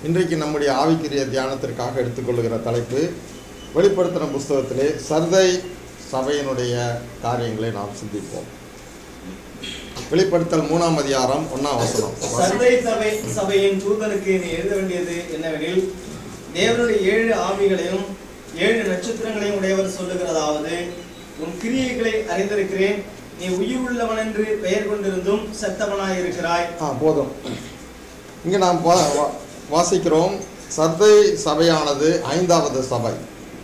இன்றைக்கு நம்முடைய ஆவிக்குரிய தியானத்திற்காக எடுத்துக்கொள்கிற தலைப்பு வெளிப்படுத்தின புஸ்தகத்திலே சர்தை சபையினுடைய காரியங்களை நாம் சிந்திப்போம் வெளிப்படுத்தல் மூணாம் அதிகாரம் ஒன்றாம் வசனம் சர்தை சபை சபையின் தூதனுக்கு நீ எழுத வேண்டியது என்னவெனில் தேவனுடைய ஏழு ஆவிகளையும் ஏழு நட்சத்திரங்களையும் உடையவர் சொல்லுகிறதாவது உன் கிரியைகளை அறிந்திருக்கிறேன் நீ உயிர் உள்ளவன் என்று பெயர் கொண்டிருந்தும் செத்தவனாய் இருக்கிறாய் ஆ போதும் இங்கே நாம் வா- வா- வாசிக்கிறோம் சர்தை சபையானது ஐந்தாவது சபை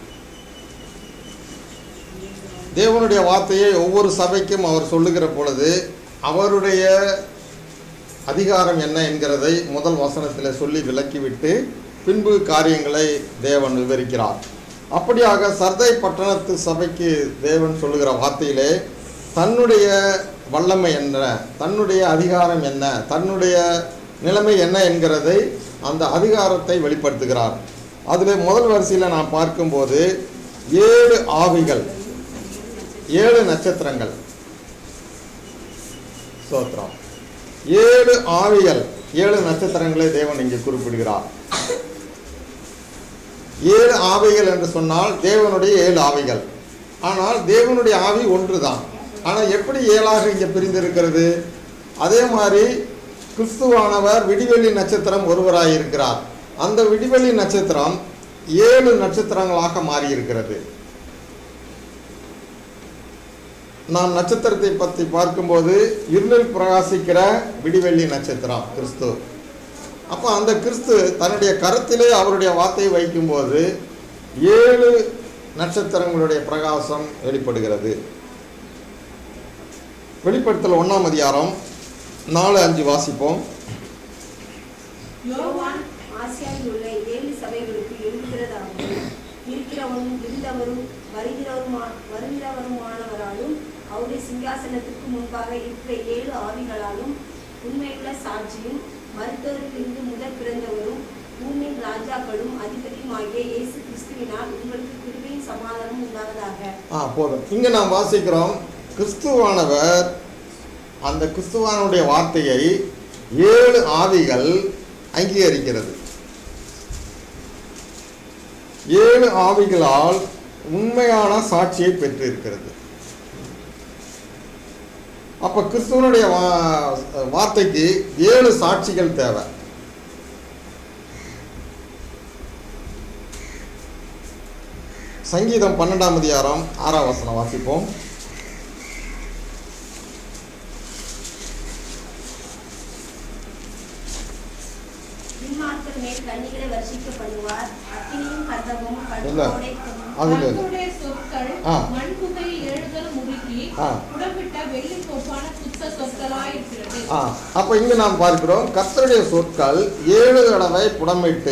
தேவனுடைய வார்த்தையை ஒவ்வொரு சபைக்கும் அவர் சொல்லுகிற பொழுது அவருடைய அதிகாரம் என்ன என்கிறதை முதல் வசனத்தில் சொல்லி விளக்கிவிட்டு பின்பு காரியங்களை தேவன் விவரிக்கிறார் அப்படியாக சர்தை பட்டணத்து சபைக்கு தேவன் சொல்லுகிற வார்த்தையிலே தன்னுடைய வல்லமை என்ன தன்னுடைய அதிகாரம் என்ன தன்னுடைய நிலைமை என்ன என்கிறதை அந்த அதிகாரத்தை வெளிப்படுத்துகிறார் அதில் முதல் வரிசையில் நாம் பார்க்கும்போது ஏழு ஆவிகள் ஏழு நட்சத்திரங்கள் ஸ்தோத்திரம் ஏழு ஆவிகள் ஏழு நட்சத்திரங்களை தேவன் இங்கே குறிப்பிடுகிறார் ஏழு ஆவிகள் என்று சொன்னால் தேவனுடைய ஏழு ஆவிகள் ஆனால் தேவனுடைய ஆவி ஒன்று தான் ஆனால் எப்படி ஏழாக இங்கே பிரிந்திருக்கிறது அதே மாதிரி கிறிஸ்துவானவர் விடிவெள்ளி நட்சத்திரம் ஒருவராய் இருக்கிறார் அந்த விடிவெள்ளி நட்சத்திரம் ஏழு நட்சத்திரங்களாக மாறியிருக்கிறது நாம் நட்சத்திரத்தை பற்றி பார்க்கும்போது இருளில் பிரகாசிக்கிற விடிவெள்ளி நட்சத்திரம் கிறிஸ்து அப்போ அந்த கிறிஸ்து தன்னுடைய கரத்திலே அவருடைய வார்த்தையை வைக்கும்போது ஏழு நட்சத்திரங்களுடைய பிரகாசம் வெளிப்படுகிறது வெளிப்படுத்தல் ஒன்றாம் அதிகாரம் நாலு அஞ்சு வாசிப்போம் யோவான் ஆசியாவில் உள்ள ஏழு சபைகளுக்கு எழுதுகிறதாவது இருக்கிறவரும் இருந்தவரும் வருகிறவருமா வருகிறவருமானவராலும் அவருடைய சிங்காசனத்திற்கு முன்பாக இருக்கிற ஏழு ஆவிகளாலும் உண்மையுள்ள சாட்சியும் மருத்துவரிலிருந்து முதல் பிறந்தவரும் பூமியின் ராஜாக்களும் அதிபதியும் ஆகிய இயேசு கிறிஸ்துவினால் உங்களுக்கு கிருபையும் சமாதானம் உண்டாவதாக ஆ போதும் இங்கே நாம் வாசிக்கிறோம் கிறிஸ்துவானவர் அந்த கிறிஸ்துவானுடைய வார்த்தையை ஏழு ஆவிகள் அங்கீகரிக்கிறது ஏழு ஆவிகளால் உண்மையான சாட்சியை பெற்றிருக்கிறது அப்ப கிறிஸ்துவனுடைய வா- வார்த்தைக்கு ஏழு சாட்சிகள் தேவை சங்கீதம் பன்னெண்டாம் அதிகாரம் ஆறாம் வசனம் வாசிப்போம் பின்மார்கள் மேல் கண்ணிகளை வருஷிக்க பண்ணுவார் அக்கினியும் கந்தமும் இல்ல. கடுங்கோடை அதுல கர்த்தருடைய சொற்கள் ஆ. மண்புகையில் எழுதல் முடுக்கி ஆ. புடமிட்ட வெள்ளி கோப்பான சுத்த சொற்களாயிருக்கிறது ஆ அப்போ இங்கே நாம் பார்க்கிறோம் கர்த்தருடைய சொற்கள் ஏழு தடவை புடமிட்டு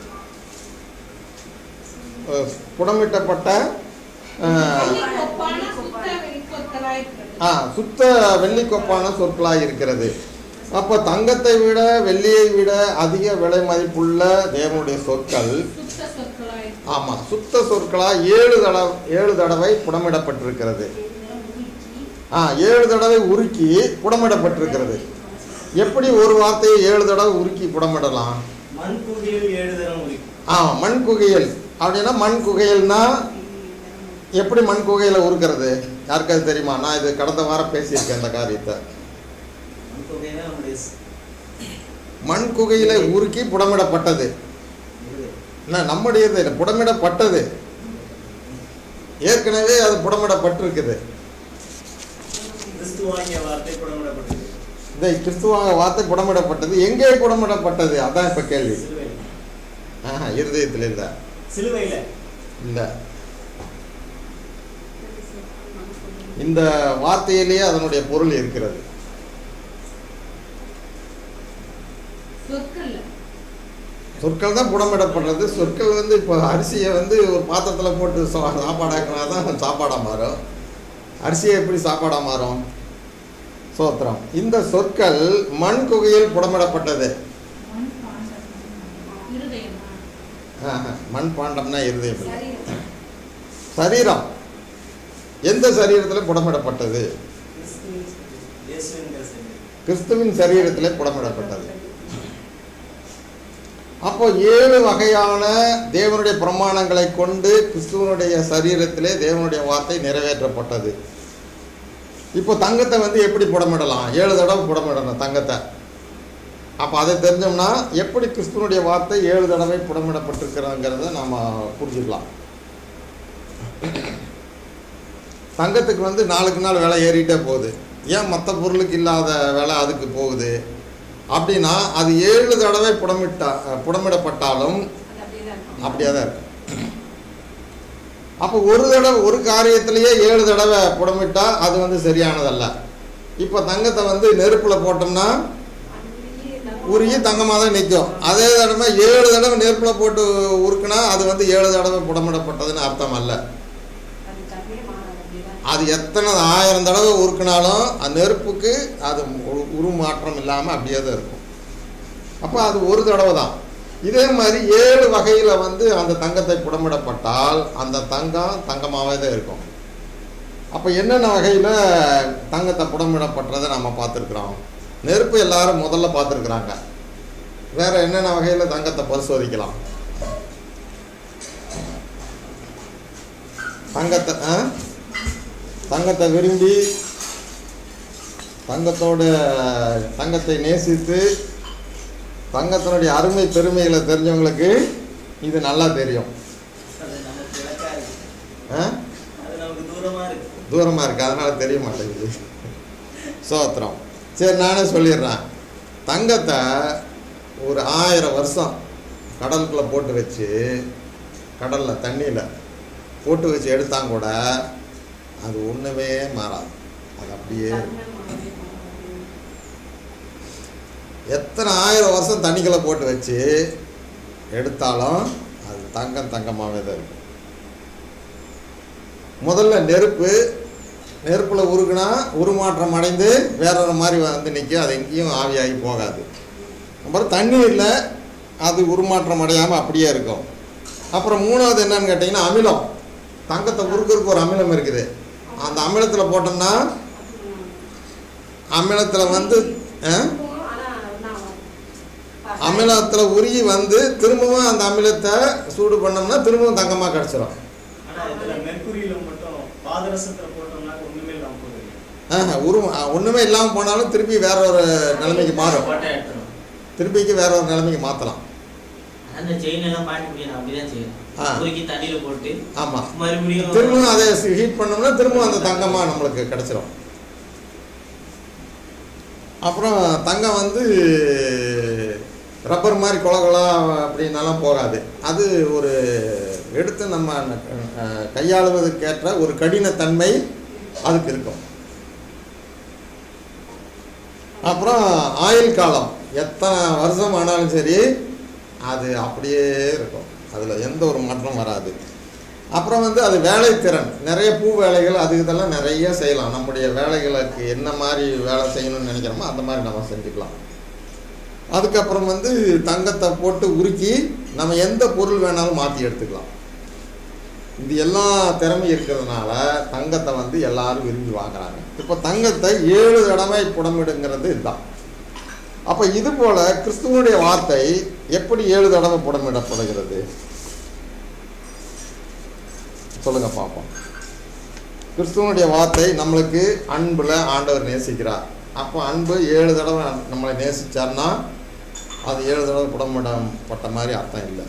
அஹ், புடமிட்டப்பட்ட அஹ், வெள்ளி கோப்பான சுத்த வெள்ளி சொற்களாயிருக்கிறது ஆ சுத்த வெள்ளிக்கொப்பான சொற்களாக இருக்கிறது அப்போ தங்கத்தை விட வெள்ளியை விட அதிக விலை மதிப்புள்ள தேவனுடைய சொற்கள் சுத்த சொற்களாயிருக்கிறது ஆமாம் சுத்த சொற்களாக ஏழு தடவை ஏழு தடவை புடமிடப்பட்டிருக்கிறது ஆ ஏழு தடவை உருக்கி புடமிடப்பட்டிருக்கிறது எப்படி ஒரு வார்த்தையை ஏழு தடவை உருக்கி புடமிடலாம் மண் குகையில் ஏழு தரம் உரி ஆ மண் குகையல் அப்படின்னா மண் குகையல்னா எப்படி மண் குகையில உருக்கிறது யாருக்காவது தெரியுமா நான் இது கடந்த வாரம் பேசியிருக்கேன் இந்த காரியத்தை மண் குகைனா நம்முடைய ஸ்- மண் குகையில உருக்கி புடமிடப்பட்டது இது. என்ன நம்முடையது இல்லை, புடமிடப்பட்டது ஏற்கனவே அது புடமிடப்பட்டிருக்குது கிறிஸ்துவாகிய வார்த்தை புடமிடப்பட்டது இந்த கிறிஸ்துவாக வார்த்தை புடமிடப்பட்டது எங்கே புடமிடப்பட்டது அதான் இப்போ கேள்வி சிலுவையில் ஆஹா இருதயத்தில் இல்லை சிலுவையில இல்லை இந்த வார்த்தையிலேயே அதனுடைய பொருள் இருக்கிறது சொற்கள்ல சொற்கள் தான் புடமிடப்படுறது சொற்கள் வந்து இப்போ அரிசியை வந்து ஒரு பாத்திரத்தில் போட்டு சா- சாப்பாடாக்கினா தான் சாப்பாடாக மாறும் அரிசியை எப்படி சாப்பாடாக மாறும் சோத்திரம் இந்த சொற்கள் மண் குகையில் புடமிடப்பட்டது மண் பாண்டம் இருதயமா ஆஹா, மண் பாண்டம்னா இருதயம் இல்லை. சரீரம். சரீரம் எந்த சரீரத்தில் புடமிடப்பட்டது கிறிஸ்துவின் இயேசுவின் கருத்து கிறிஸ்துவின் சரீரத்திலே புடமிடப்பட்டது அப்போ ஏழு வகையான தேவனுடைய பிரமாணங்களை கொண்டு கிறிஸ்துவனுடைய சரீரத்திலே தேவனுடைய வார்த்தை நிறைவேற்றப்பட்டது இப்போ தங்கத்தை வந்து எப்படி புடமிடலாம் ஏழு தடவை புடமிடணும் தங்கத்தை அப்போ அதை தெரிஞ்சோம்னா எப்படி கிறிஸ்துவனுடைய வார்த்தை ஏழு தடவை புடமிடப்பட்டிருக்கிறதுங்கிறத நாம் புரிஞ்சுக்கலாம் தங்கத்துக்கு வந்து நாளுக்கு நாள் விலை ஏறிட்டே போகுது ஏன் மற்ற பொருளுக்கு இல்லாத விலை அதுக்கு போகுது அப்படின்னா அது ஏழு தடவை புடமிட்டா புடமிடப்பட்டாலும் அது அப்படியே தான் இருக்கும் அப்படியே தான் இருக்கும் அப்போ ஒரு தடவை ஒரு காரியத்திலேயே ஏழு தடவை புடமிட்டா அது வந்து சரியானதல்ல இப்போ தங்கத்தை வந்து நெருப்பில் போட்டோம்னா உருகி தங்கமாக தான் நிற்கும் அதே தடவை ஏழு தடவை நெருப்பில் போட்டு உருக்குனா அது வந்து ஏழு தடவை புடமிடப்பட்டதுன்னு அர்த்தம் அல்ல அது தன்மையே மாறாது அப்படியே தான் அது எத்தனை ஆயிரம் தடவை உருக்குனாலும் அந்த நெருப்புக்கு அது உரு- உருமாற்றம் இல்லாமல் அப்படியே தான் இருக்கும் அப்போ அது ஒரு தடவை தான் இதே மாதிரி ஏழு வகையில் வந்து அந்த தங்கத்தை புடமிடப்பட்டால் அந்த தங்கம் தங்கமாகவே தான் இருக்கும் அப்போ என்னென்ன வகையில் தங்கத்தை புடமிடப்பட்டதை நம்ம பார்த்துருக்குறோம் நெருப்பு எல்லாரும் முதல்ல பார்த்துருக்குறாங்க வேற என்னென்ன வகையில் தங்கத்தை பரிசோதிக்கலாம் தங்கத்தை ஆ தங்கத்தை விரும்பி தங்கத்தோட தங்கத்தை நேசித்து தங்கத்தினுடைய அருமை பெருமைகளை தெரிஞ்சவங்களுக்கு இது நல்லா தெரியும் அது நமக்கு விளக்கா இருக்கு ஆ? அது நமக்கு தூரமா இருக்கு தூரமாக இருக்குது அதனால் தெரிய மாட்டேங்குது சோத்திரம் சரி நானே சொல்லிடுறேன் தங்கத்தை ஒரு ஆயிரம் வருஷம் கடலுக்குள்ளே போட்டு வச்சு கடலில் தண்ணியில் போட்டு வச்சு எடுத்தாங்க கூட அது ஒன்றுமே மாறாது அது அப்படியே இருக்கும். தன்மை மாறவே மாறாது. எத்தனை ஆயிரம் வருஷம் தண்ணிக்குள்ளே போட்டு வச்சு எடுத்தாலும் அது தங்கம் தங்கமாகவே தான் இருக்கும் முதல்ல நெருப்பு நெருப்பில் உருகுனா உருமாற்றம் அடைந்து வேற ஒரு மாதிரி வந்து நிற்கும் அது எங்கேயும் ஆவியாகி போகாது அப்புறம் தண்ணீரில் அது உருமாற்றம் அடையாமல் அப்படியே இருக்கும் அப்புறம் மூணாவது என்னன்னு கேட்டிங்கன்னா அமிலம் தங்கத்தை உருக்குறதுக்கு ஒரு அமிலம் இருக்குது அந்த அமிலத்தில் போட்டோம்னா அமிலத்தில் வந்து ஆ? இருக்கும், ஆனா நான் அமிலத்தில் உருகி வந்து திரும்பவும் அந்த அமிலத்தை சூடு பண்ணோம்னா திரும்பவும் தங்கமாக கிடச்சிரும் ஆனா இதுல மெர்க்குரியில மட்டும் பாதரசத்துல போட்டோம்னா ஒண்ணுமே இல்லாம போகுது ஆஹ் உரு ஒன்றுமே இல்லாமல் போனாலும் திருப்பி வேற ஒரு நிலைமைக்கு மாறும் போட்டா எடுத்துரும் திருப்பிக்கு வேற ஒரு நிலைமைக்கு மாற்றலாம் அந்த செயின் எல்லாம் பாட்டி முடியும் அப்படிதான் செய்யணும் ஆ. குறுக்கி தண்ணியில போட்டு ஆமாம் மறுபடியும் திரும்பவும் அதை ஹீட் பண்ணோம்னா திரும்பவும் அந்த தங்கமாக நம்மளுக்கு கிடச்சிரும் அப்புறம் தங்கம் வந்து ரப்பர் மாதிரி கொல கொலா அப்படின்னாலாம் போகாது அது ஒரு எடுத்து நம்ம அஹ், கையாளுவதற்கேற்ற ஒரு கடினத்தன்மை அதுக்கு இருக்கும் அப்புறம் ஆயுள் காலம் எத்தனை வருஷம் ஆனாலும் சரி அது அப்படியே இருக்கும் அதில் எந்த ஒரு மாற்றம் வராது அப்புறம் வந்து அது வேலைத்திறன் நிறைய பூ வேலைகள் அது இதெல்லாம் நிறைய செய்யலாம் நம்முடைய வேலைகளுக்கு என்ன மாதிரி வேலை செய்யணும்னு நினைக்கிறோமோ அந்த மாதிரி நம்ம செஞ்சுக்கலாம் அதுக்கப்புறம் வந்து தங்கத்தை போட்டு உருக்கி நம்ம எந்த பொருள் வேணாலும் மாற்றி எடுத்துக்கலாம் இது எல்லா திறமையும் இருக்கிறதுனால தங்கத்தை வந்து எல்லாரும் விரும்பி வாங்குறாங்க இப்போ தங்கத்தை ஏழு தடவை புடமிடுங்கிறது இதுதான் அப்போ இது போல கிறிஸ்துவனுடைய வார்த்தை எப்படி ஏழு தடவை புடமிடப்படுகிறது சொல்லுங்க பார்ப்போம் கிறிஸ்துவனுடைய வார்த்தை நம்மளுக்கு அன்புல ஆண்டவர் நேசிக்கிறார் அப்போ அன்பு ஏழு தடவை நம்மளை நேசிச்சார்னா அது ஏழு தடவை புடமிடப்பட்ட மாதிரி அர்த்தம் இல்லை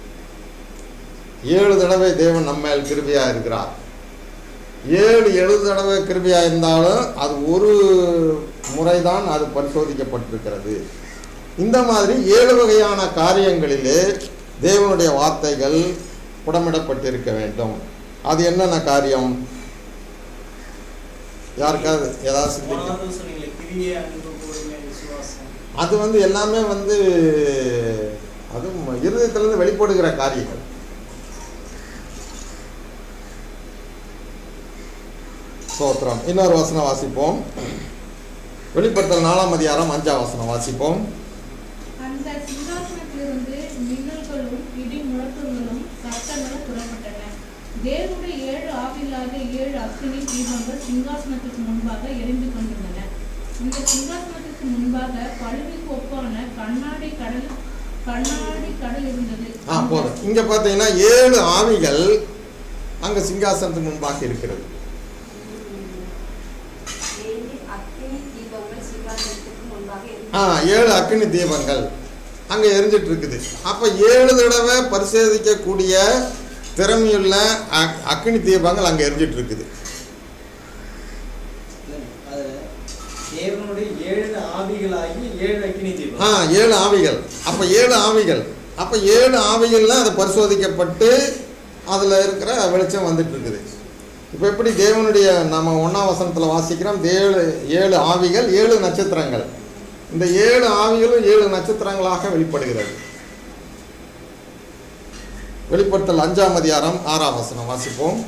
ஏழு தடவை தேவன் நம்ம மேல் கிருபையா இருக்கிறார் ஏழு எழுபது தடவை கிருபையா இருந்தாலும் அது ஒரு முறைதான் அது பரிசோதிக்கப்பட்டிருக்கிறது இந்த மாதிரி ஏழு வகையான காரியங்களிலே தேவனுடைய வார்த்தைகள் புடமிடப்பட்டிருக்க வேண்டும் அது என்னென்ன காரியம் யாருக்காவது ஏதாவது சிந்திக்க போனது சொன்னீங்களே கிரியை அன்பு பொறுமை விசுவாசம் அது வந்து எல்லாமே வந்து அதுவும் இருதயத்திலிருந்து வெளிப்படுகிற காரியங்கள் சோத்திரம் இன்னொரு வசனம் வாசிப்போம் வெளிப்படுத்தல் நாலாம் அதிகாரம் அஞ்சாம் வசனம் வாசிப்போம் அந்த சிங்காசனத்திலிருந்து மின்னல்களும் இடி முழக்கங்களும் சத்தங்களும் புறப்பட்டன தேவனுடைய ஏழு ஆவில்லாத ஏழு அக்கினி தீபங்கள் சிங்காசனத்துக்கு முன்பாக எரிந்து கொண்டிருந்தன இந்த சிங்காசனத்துக்கு முன்பாக பழுவிக்கு ஒப்பான கண்ணாடி கடல் கண்ணாடி கடல் இருந்தது ஆ போதும் இங்கே பார்த்தீங்கன்னா ஏழு ஆவிகள் அங்கே சிங்காசனத்துக்கு முன்பாக இருக்கிறது ஏழு அக்கினி தீபங்கள் சிங்காசனத்துக்கு முன்பாக ஆ இருக்கு ஏழு அக்கினி தீபங்கள் அங்கே எரிஞ்சிட்டு இருக்குது அப்போ ஏழு தடவை பரிசோதிக்கக்கூடிய திறமையுள்ள அக்- அக்கினி தீபங்கள் அங்கே எரிஞ்சிட்டு இருக்குது அதுல தேவனுடைய ஏழு ஆவிகளாகி ஏழு அக்கினி தீபம் ஆ ஏழு ஆவிகள் அப்போ ஏழு ஆவிகள் அப்போ ஏழு ஆவிகள்லாம் அது பரிசோதிக்கப்பட்டு அதில் இருக்கிற வெளிச்சம் வந்துட்டு இருக்குது இப்போ எப்படி தேவனுடைய நம்ம ஒன்றாம் வசனத்தில் வாசிக்கிறோம் ஏழு ஏழு ஆவிகள் ஏழு நட்சத்திரங்கள் இந்த ஏழு ஆவிகளும் ஏழு நட்சத்திரங்களாக வெளிப்படுகிறது வெளிப்படுத்தல் அஞ்சாம் அதிகாரம் ஆறாம் வசனம் வாசிப்போம்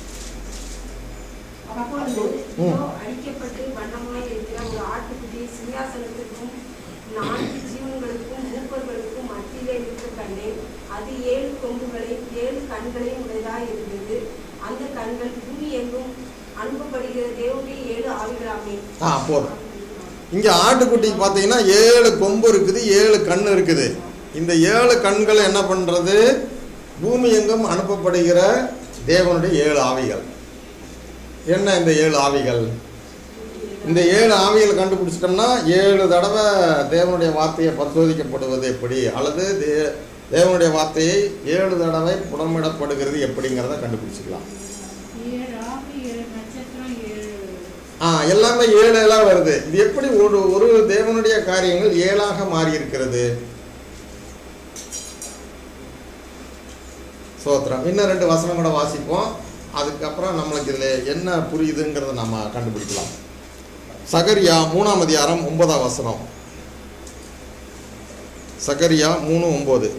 அப்பொழுது ம். இதோ அடிக்கப்பட்டு வண்ணமாய் இருக்கிற ஒரு ஆட்டுக்குட்டி சிங்காசனத்துக்கும் நான்கு ஜீவன்களுக்கும் மூப்பர்களுக்கும் மத்தியிலே நிற்க கண்டேன் அது ஏழு கொம்புகளையும் ஏழு கண்களையும் உடையதாய் இருந்தது அந்த கண்கள் பூமி எங்கும் அனுப்பப்படுகிற தேவனுடைய ஏழு ஆவிகளாமே ஆ போதும் இங்கே ஆட்டுக்குட்டிக்கு பார்த்தீங்கன்னா ஏழு கொம்பு இருக்குது ஏழு கண் இருக்குது இந்த ஏழு கண்கள் என்ன பண்ணுறது பூமி எங்கும் அனுப்பப்படுகிற தேவனுடைய ஏழு ஆவிகள் என்ன இந்த ஏழு ஆவிகள் இந்த ஏழு ஆவிகள் கண்டுபிடிச்சிட்டோம்னா ஏழு தடவை தேவனுடைய வார்த்தையை பரிசோதிக்கப்படுவது எப்படி அல்லது தே தேவனுடைய வார்த்தையை ஏழு தடவை புடமிடப்படுகிறது எப்படிங்கிறத கண்டுபிடிச்சிக்கலாம் ஏழு ஆவி ஏழு நட்சத்திரம் ஏழு ஆ எல்லாமே ஏழு எல்லாம் வருது இது எப்படி ஒரு ஒரு தேவனுடைய காரியங்கள் ஏழாக மாறி இருக்கிறது சோத்திரம் இன்னும் ரெண்டு வசனம் கூட வாசிப்போம் அதுக்கப்புறம் நம்மளுக்கு இதில் என்ன புரியுதுங்கிறத நம்ம கண்டுபிடிக்கலாம் சகரியா மூணாம் அதிகாரம் ஒன்பதாம் வசனம் சகரியா மூணு ஒம்பது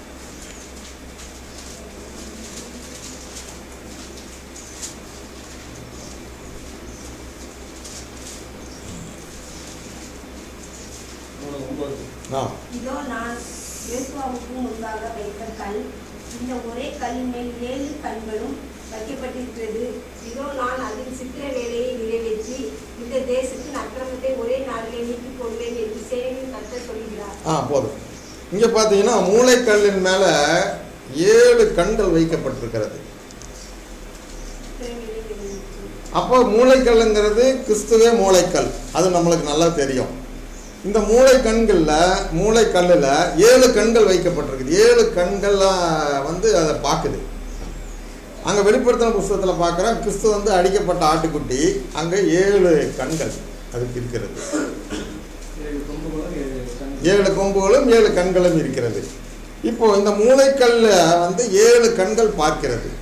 மூணு ஒன்பது ஆ இதோ நான் யோசுவாவுக்கு முன்பாக வைத்த கல் இந்த ஒரே கல்லின் மேல் ஏழு கண்களும் வைக்கப்பட்டிருக்கிறது இதோ நான் அதில் சித்திர வேலையை நிறைவேற்றி இந்த தேசத்தின் அக்கிரமத்தை ஒரே நாளிலே நீக்கி போடுவேன் என்று சேனையின் கர்த்தர் சொல்கிறார் ஆ போதும் இங்கே பார்த்தீங்கன்னா மூளைக்கல்லின் மேலே ஏழு கண்கள் வைக்கப்பட்டிருக்கிறது சித்திர வேலை நிறைவேற்றி அப்போ மூளைக்கல்லுங்கிறது கிறிஸ்துவே மூளைக்கல் அது நம்மளுக்கு நல்லா தெரியும் இந்த மூளை கண்களில் மூளைக்கல்லில் ஏழு கண்கள் வைக்கப்பட்டிருக்குது ஏழு கண்கள்லாம் வந்து அதை பார்க்குது அங்கே வெளிப்படுத்தின புஸ்தகத்தில் பார்க்குறோம் கிறிஸ்து வந்து அடிக்கப்பட்ட ஆட்டுக்குட்டி அங்கே ஏழு கண்கள் அதுக்கு இருக்கிறது ஏழு கொம்புகளும் ஏழு கண் ஏழு கொம்புகளும் ஏழு கண்களும் இருக்கிறது இப்போ இந்த மூளைக்கல்ல வந்து ஏழு கண்கள் பார்க்கிறது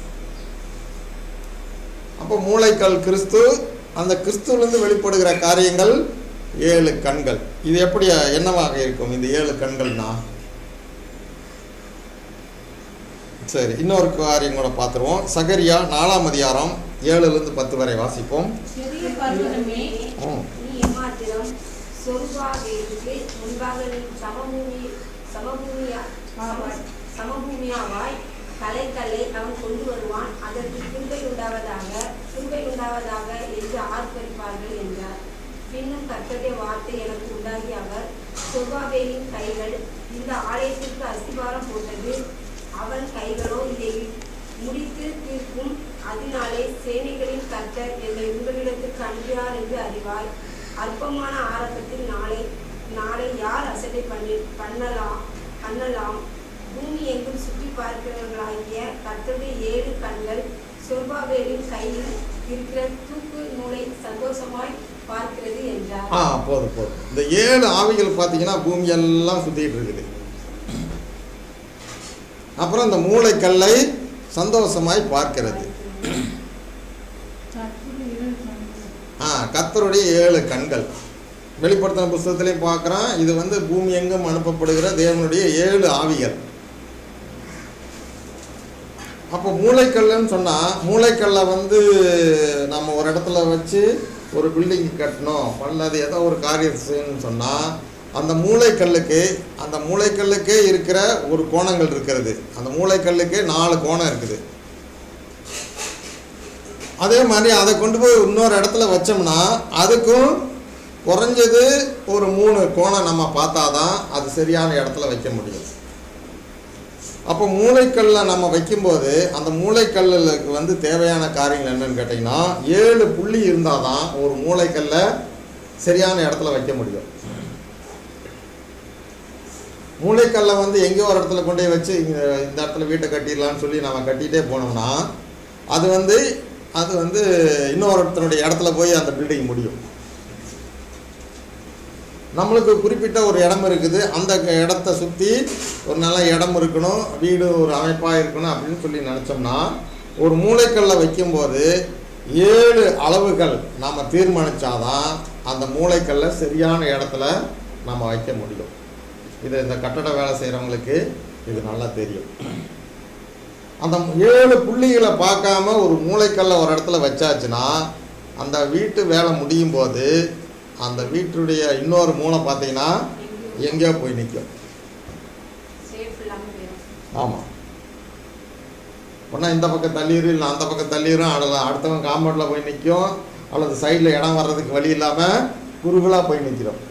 அப்போ மூளைக்கல் கிறிஸ்து அந்த கிறிஸ்துவிலிருந்து வெளிப்படுகிற காரியங்கள் ஏழு கண்கள் இது எப்படி என்னவாக இருக்கும் இந்த ஏழு கண்கள்னா சரி இன்னொரு காரியம் கூட பார்த்துருவோம் சகரியா நாலாம் அதிகாரம் ஏழுலேருந்து பத்து வரை வாசிப்போம் பெரிய பர்வதமே ம். நீ எம்மாத்திரம் சொர்வாவேலுக்கு முன்பாக நீ சமபூமி சமபூமியா சம- சமபூமியாவாய் கலைக்கல்லை அவன் கொண்டு வருவான் அதற்கு கிருபை உண்டாவதாக கிருபை உண்டாவதாக என்று ஆர்ப்பரிப்பார்கள் என்றார் பின்னும் கர்த்தருடைய வார்த்தை எனக்கு உண்டாகி அவர் சொர்வாவேலின் கைகள் இந்த ஆலயத்திற்கு அஸ்திபாரம் போட்டது அவன் கைகளோ இதை முடித்து தீர்க்கும் அதனாலே சேனைகளின் கர்த்தர் என்னை உங்களிடத்திற்கு அனுப்பினார் என்று அறிவாய் அற்பமான ஆரம்பத்தில் நாளை நாளை யார் அசட்டை பண்ணி பண்ணலாம் பண்ணலாம் பூமி எங்கும் சுற்றி பார்க்கிறவர்களாகிய கர்த்தருடைய ஏழு கண்கள் சொர்பாவேலின் கையில் இருக்கிற தூக்கு நூலை சந்தோஷமாய் பார்க்கிறது என்றார் ஆ போதும் போதும் இந்த ஏழு ஆவிகள் பார்த்தீங்கன்னா பூமி எல்லாம் சுற்றிட்டு இருக்குது அப்புறம் இந்த மூளைக்கல்லை சந்தோஷமாய் பார்க்கிறது கற்பூர ஏழு கண்கள். ஆ கத்தருடைய ஏழு கண்கள் வெளிப்படுத்தின புஸ்தகத்திலையும் பார்க்குறோம் இது வந்து பூமி எங்கும் அனுப்பப்படுகிற தேவனுடைய ஏழு ஆவிகள் அப்போ மூளைக்கல்லுன்னு சொன்னால் மூளைக்கல்லை வந்து நம்ம ஒரு இடத்துல வச்சு ஒரு பில்டிங் கட்டணும் அல்லது ஏதோ ஒரு காரியம் செய்யணும்னு சொன்னால் அந்த மூளைக்கல்லுக்கு அந்த மூளைக்கல்லுக்கே இருக்கிற ஒரு கோணங்கள் இருக்கிறது அந்த மூளைக்கல்லுக்கே நாலு கோணம் இருக்குது அதே மாதிரி அதை கொண்டு போய் இன்னொரு இடத்துல வச்சோம்னா அதுக்கும் குறைஞ்சது ஒரு மூணு கோணம் நம்ம பார்த்தாதான் அது சரியான இடத்துல வைக்க முடியும் அப்போ மூளைக்கல்ல நம்ம வைக்கும்போது அந்த மூளைக்கல்லுக்கு வந்து தேவையான காரியங்கள் என்னன்னு கேட்டிங்கன்னா ஏழு புள்ளி இருந்தால் தான் ஒரு மூளைக்கல்ல சரியான இடத்துல வைக்க முடியும் மூளைக்கல்லை வந்து எங்கேயோ ஒரு இடத்துல கொண்டு போய் வச்சு இங்க இந்த இடத்துல வீட்டை கட்டிடலாம்னு சொல்லி நம்ம கட்டிகிட்டே போனோம்னா அது வந்து அது வந்து இன்னொருத்தனுடைய இடத்துல போய் அந்த பில்டிங் முடியும் நம்மளுக்கு குறிப்பிட்ட ஒரு இடம் இருக்குது அந்த இடத்த சுற்றி ஒரு நல்ல இடம் இருக்கணும் வீடு ஒரு அமைப்பாக இருக்கணும் அப்படின்னு சொல்லி நினச்சோம்னா ஒரு மூளைக்கல்ல வைக்கும்போது ஏழு அளவுகள் நாம் தீர்மானித்தாதான் அந்த மூளைக்கல்ல சரியான இடத்துல நம்ம வைக்க முடியும் இது இந்த கட்டட வேலை செய்கிறவங்களுக்கு இது நல்லா தெரியும் அந்த ஏழு புள்ளிகளை பார்க்காம ஒரு மூளைக்கல்ல ஒரு இடத்துல வச்சாச்சுன்னா அந்த வீட்டு வேலை முடியும் போது அந்த வீட்டுடைய இன்னொரு மூளை பார்த்தீங்கன்னா எங்கேயோ போய் நிற்கும் சேஃப் இல்லாமல் போயிடும் ஆமாம் ஒன்றா இந்த பக்கம் தள்ளிடும் இல்லை அந்த பக்கம் தள்ளிடும் அல்லது அடுத்தவன் காம்பவுண்டில் போய் நிற்கும் அல்லது சைடில் இடம் வர்றதுக்கு வழி இல்லாமல் குறுகலாக போய் நிற்கிறோம்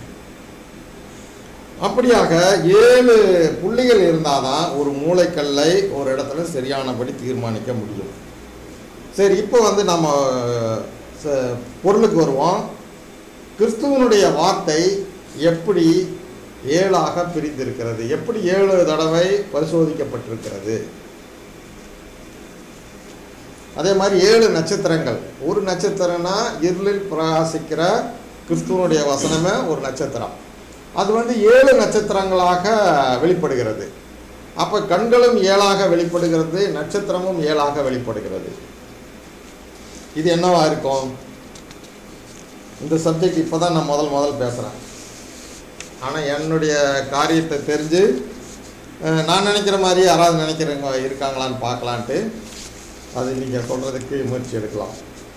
அப்படியாக ஏழு புள்ளிகள் இருந்தால் தான் ஒரு மூளைக்கல்லை ஒரு இடத்துல சரியானபடி தீர்மானிக்க முடியும் சரி இப்போ வந்து நம்ம ச- பொருளுக்கு வருவோம் கிறிஸ்துவனுடைய வார்த்தை எப்படி ஏழாக பிரிந்திருக்கிறது எப்படி ஏழு தடவை பரிசோதிக்கப்பட்டிருக்கிறது அதே மாதிரி ஏழு நட்சத்திரங்கள் ஒரு நட்சத்திரம்னா இருளில் பிரகாசிக்கிற கிறிஸ்துவனுடைய வசனமே ஒரு நட்சத்திரம் அது வந்து ஏழு நட்சத்திரங்களாக வெளிப்படுகிறது அப்போ கண்களும் ஏழாக வெளிப்படுகிறது நட்சத்திரமும் ஏழாக வெளிப்படுகிறது இது என்னவா இருக்கும் இந்த சப்ஜெக்ட் இப்போ தான் நான் முதல் முதல் பேசுகிறேன் ஆனால் என்னுடைய காரியத்தை தெரிஞ்சு அஹ், நான் நினைக்கிற மாதிரி யாராவது நினைக்கிறவங்க இருக்காங்களான்னு பார்க்கலான்ட்டு அது நீங்கள் சொல்கிறதுக்கு முயற்சி எடுக்கலாம்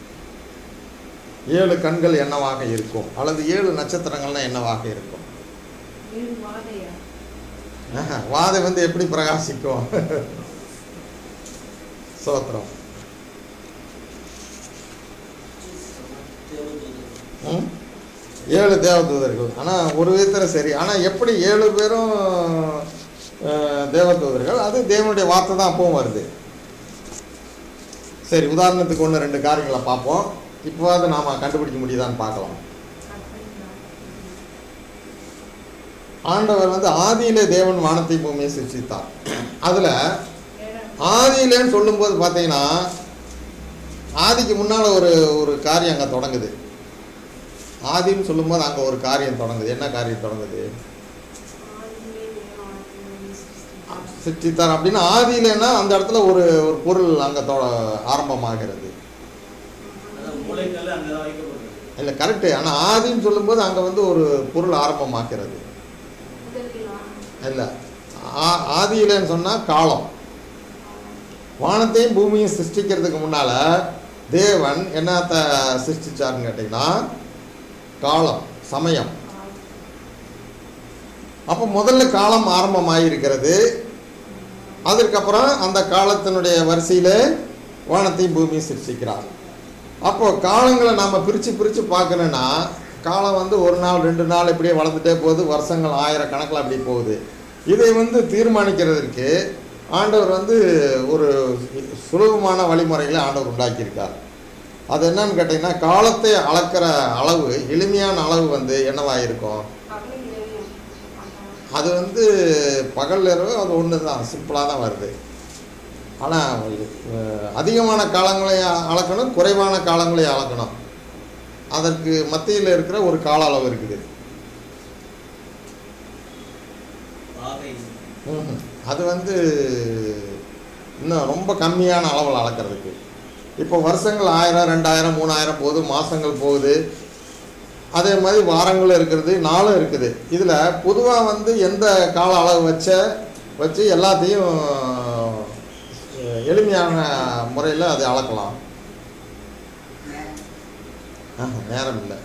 ஏழு கண்கள் என்னவாக இருக்கும் அல்லது ஏழு நட்சத்திரங்கள்னா என்னவாக இருக்கும் ஏழு வாதையா ஆஹா, வாதை வந்து எப்படி பிரகாசிக்கும் சோத்திரம் ம்? ஏழு தேவதூதர்கள் ஆனால் ஒரு விதத்தில் சரி ஆனால் எப்படி ஏழு பேரும் அஹ், தேவதூதர்கள் அது தேவனுடைய வார்த்தை தான் அப்பவும் வருது சரி உதாரணத்துக்கு ஒன்று ரெண்டு காரியங்களை பார்ப்போம் இப்போவாது நாம் கண்டுபிடிக்க முடியுதான்னு பார்க்கலாம் ஆண்டவர் வந்து ஆதியிலே தேவன் வானத்தை பூமியை சிருஷ்டித்தார் அதில் ஆதியிலேன்னு சொல்லும்போது பார்த்தீங்கன்னா ஆதிக்கு முன்னால் ஒரு ஒரு காரியம் அங்கே தொடங்குது ஆதின்னு சொல்லும்போது அங்கே ஒரு காரியம் தொடங்குது என்ன காரியம் தொடங்குது ஆதியிலே தேவன் வானத்தை பூமியை சிருஷ்டித்தார். சிருஷ்டித்தார் அப்படின்னா ஆதியிலேன்னா அந்த இடத்துல ஒரு ஒரு பொருள் அங்கே தொ ஆரம்பமாகிறது அதான் மூளைக்கல்ல அங்கதான் வைக்கப்பட்டிருக்கு இல்லை கரெக்டு ஆனால் ஆதின்னு சொல்லும்போது அங்கே வந்து ஒரு பொருள் ஆரம்பமாகிறது முதலில் வானம். இல்லை ஆ- ஆதியிலேன்னு சொன்னால் காலம் வானத்தையும் பூமியும் சிருஷ்டிக்கிறதுக்கு முன்னால் தேவன் என்னத்த சிருஷ்டிச்சாருன்னு கேட்டிங்கன்னா காலம் சமயம் அப்போ முதல்ல காலம் ஆரம்பமாயிருக்கிறது அதற்கப்புறம் அந்த காலத்தினுடைய வரிசையில் வானத்தையும் பூமியும் சிருஷ்டிக்கிறார் அப்போ காலங்களை நாம் பிரித்து பிரித்து பார்க்கணுன்னா காலம் வந்து ஒரு நாள் ரெண்டு நாள் இப்படியே வளர்ந்துட்டே போகுது வருஷங்கள் ஆயிரக்கணக்கில் அப்படி போகுது இதை வந்து தீர்மானிக்கிறதற்கு ஆண்டவர் வந்து ஒரு சுலபமான வழிமுறைகளை ஆண்டவர் உண்டாக்கியிருக்கார் அது என்னன்னு கேட்டிங்கன்னா காலத்தை அளக்கிற அளவு எளிமையான அளவு வந்து என்னவாக இருக்கும் பகலும் இரவும் ஆண்டாள். அது வந்து பகல் இரவு அது ஒன்று தான் சிம்பிளாக தான் வருது ஆனால் அதிகமான காலங்களை அளக்கணும் குறைவான காலங்களை அளக்கணும் அதற்கு மத்தியில் இருக்கிற ஒரு கால அளவு இருக்குது வாகை ம்ஹும். அது வந்து இன்னும் ரொம்ப கம்மியான அளவில் அளக்கிறதுக்கு இப்போ வருஷங்கள் ஆயிரம் ரெண்டாயிரம் மூணாயிரம் போகுது மாதங்கள் போகுது அதே மாதிரி வாரங்களும் இருக்கிறது நாளும் இருக்குது இதில் பொதுவாக வந்து எந்த கால அளவு வச்ச வச்சு எல்லாத்தையும் அஹ், எளிமையான முறையில் அதை அளக்கலாம் ஆஹா, நேரம் இல்லை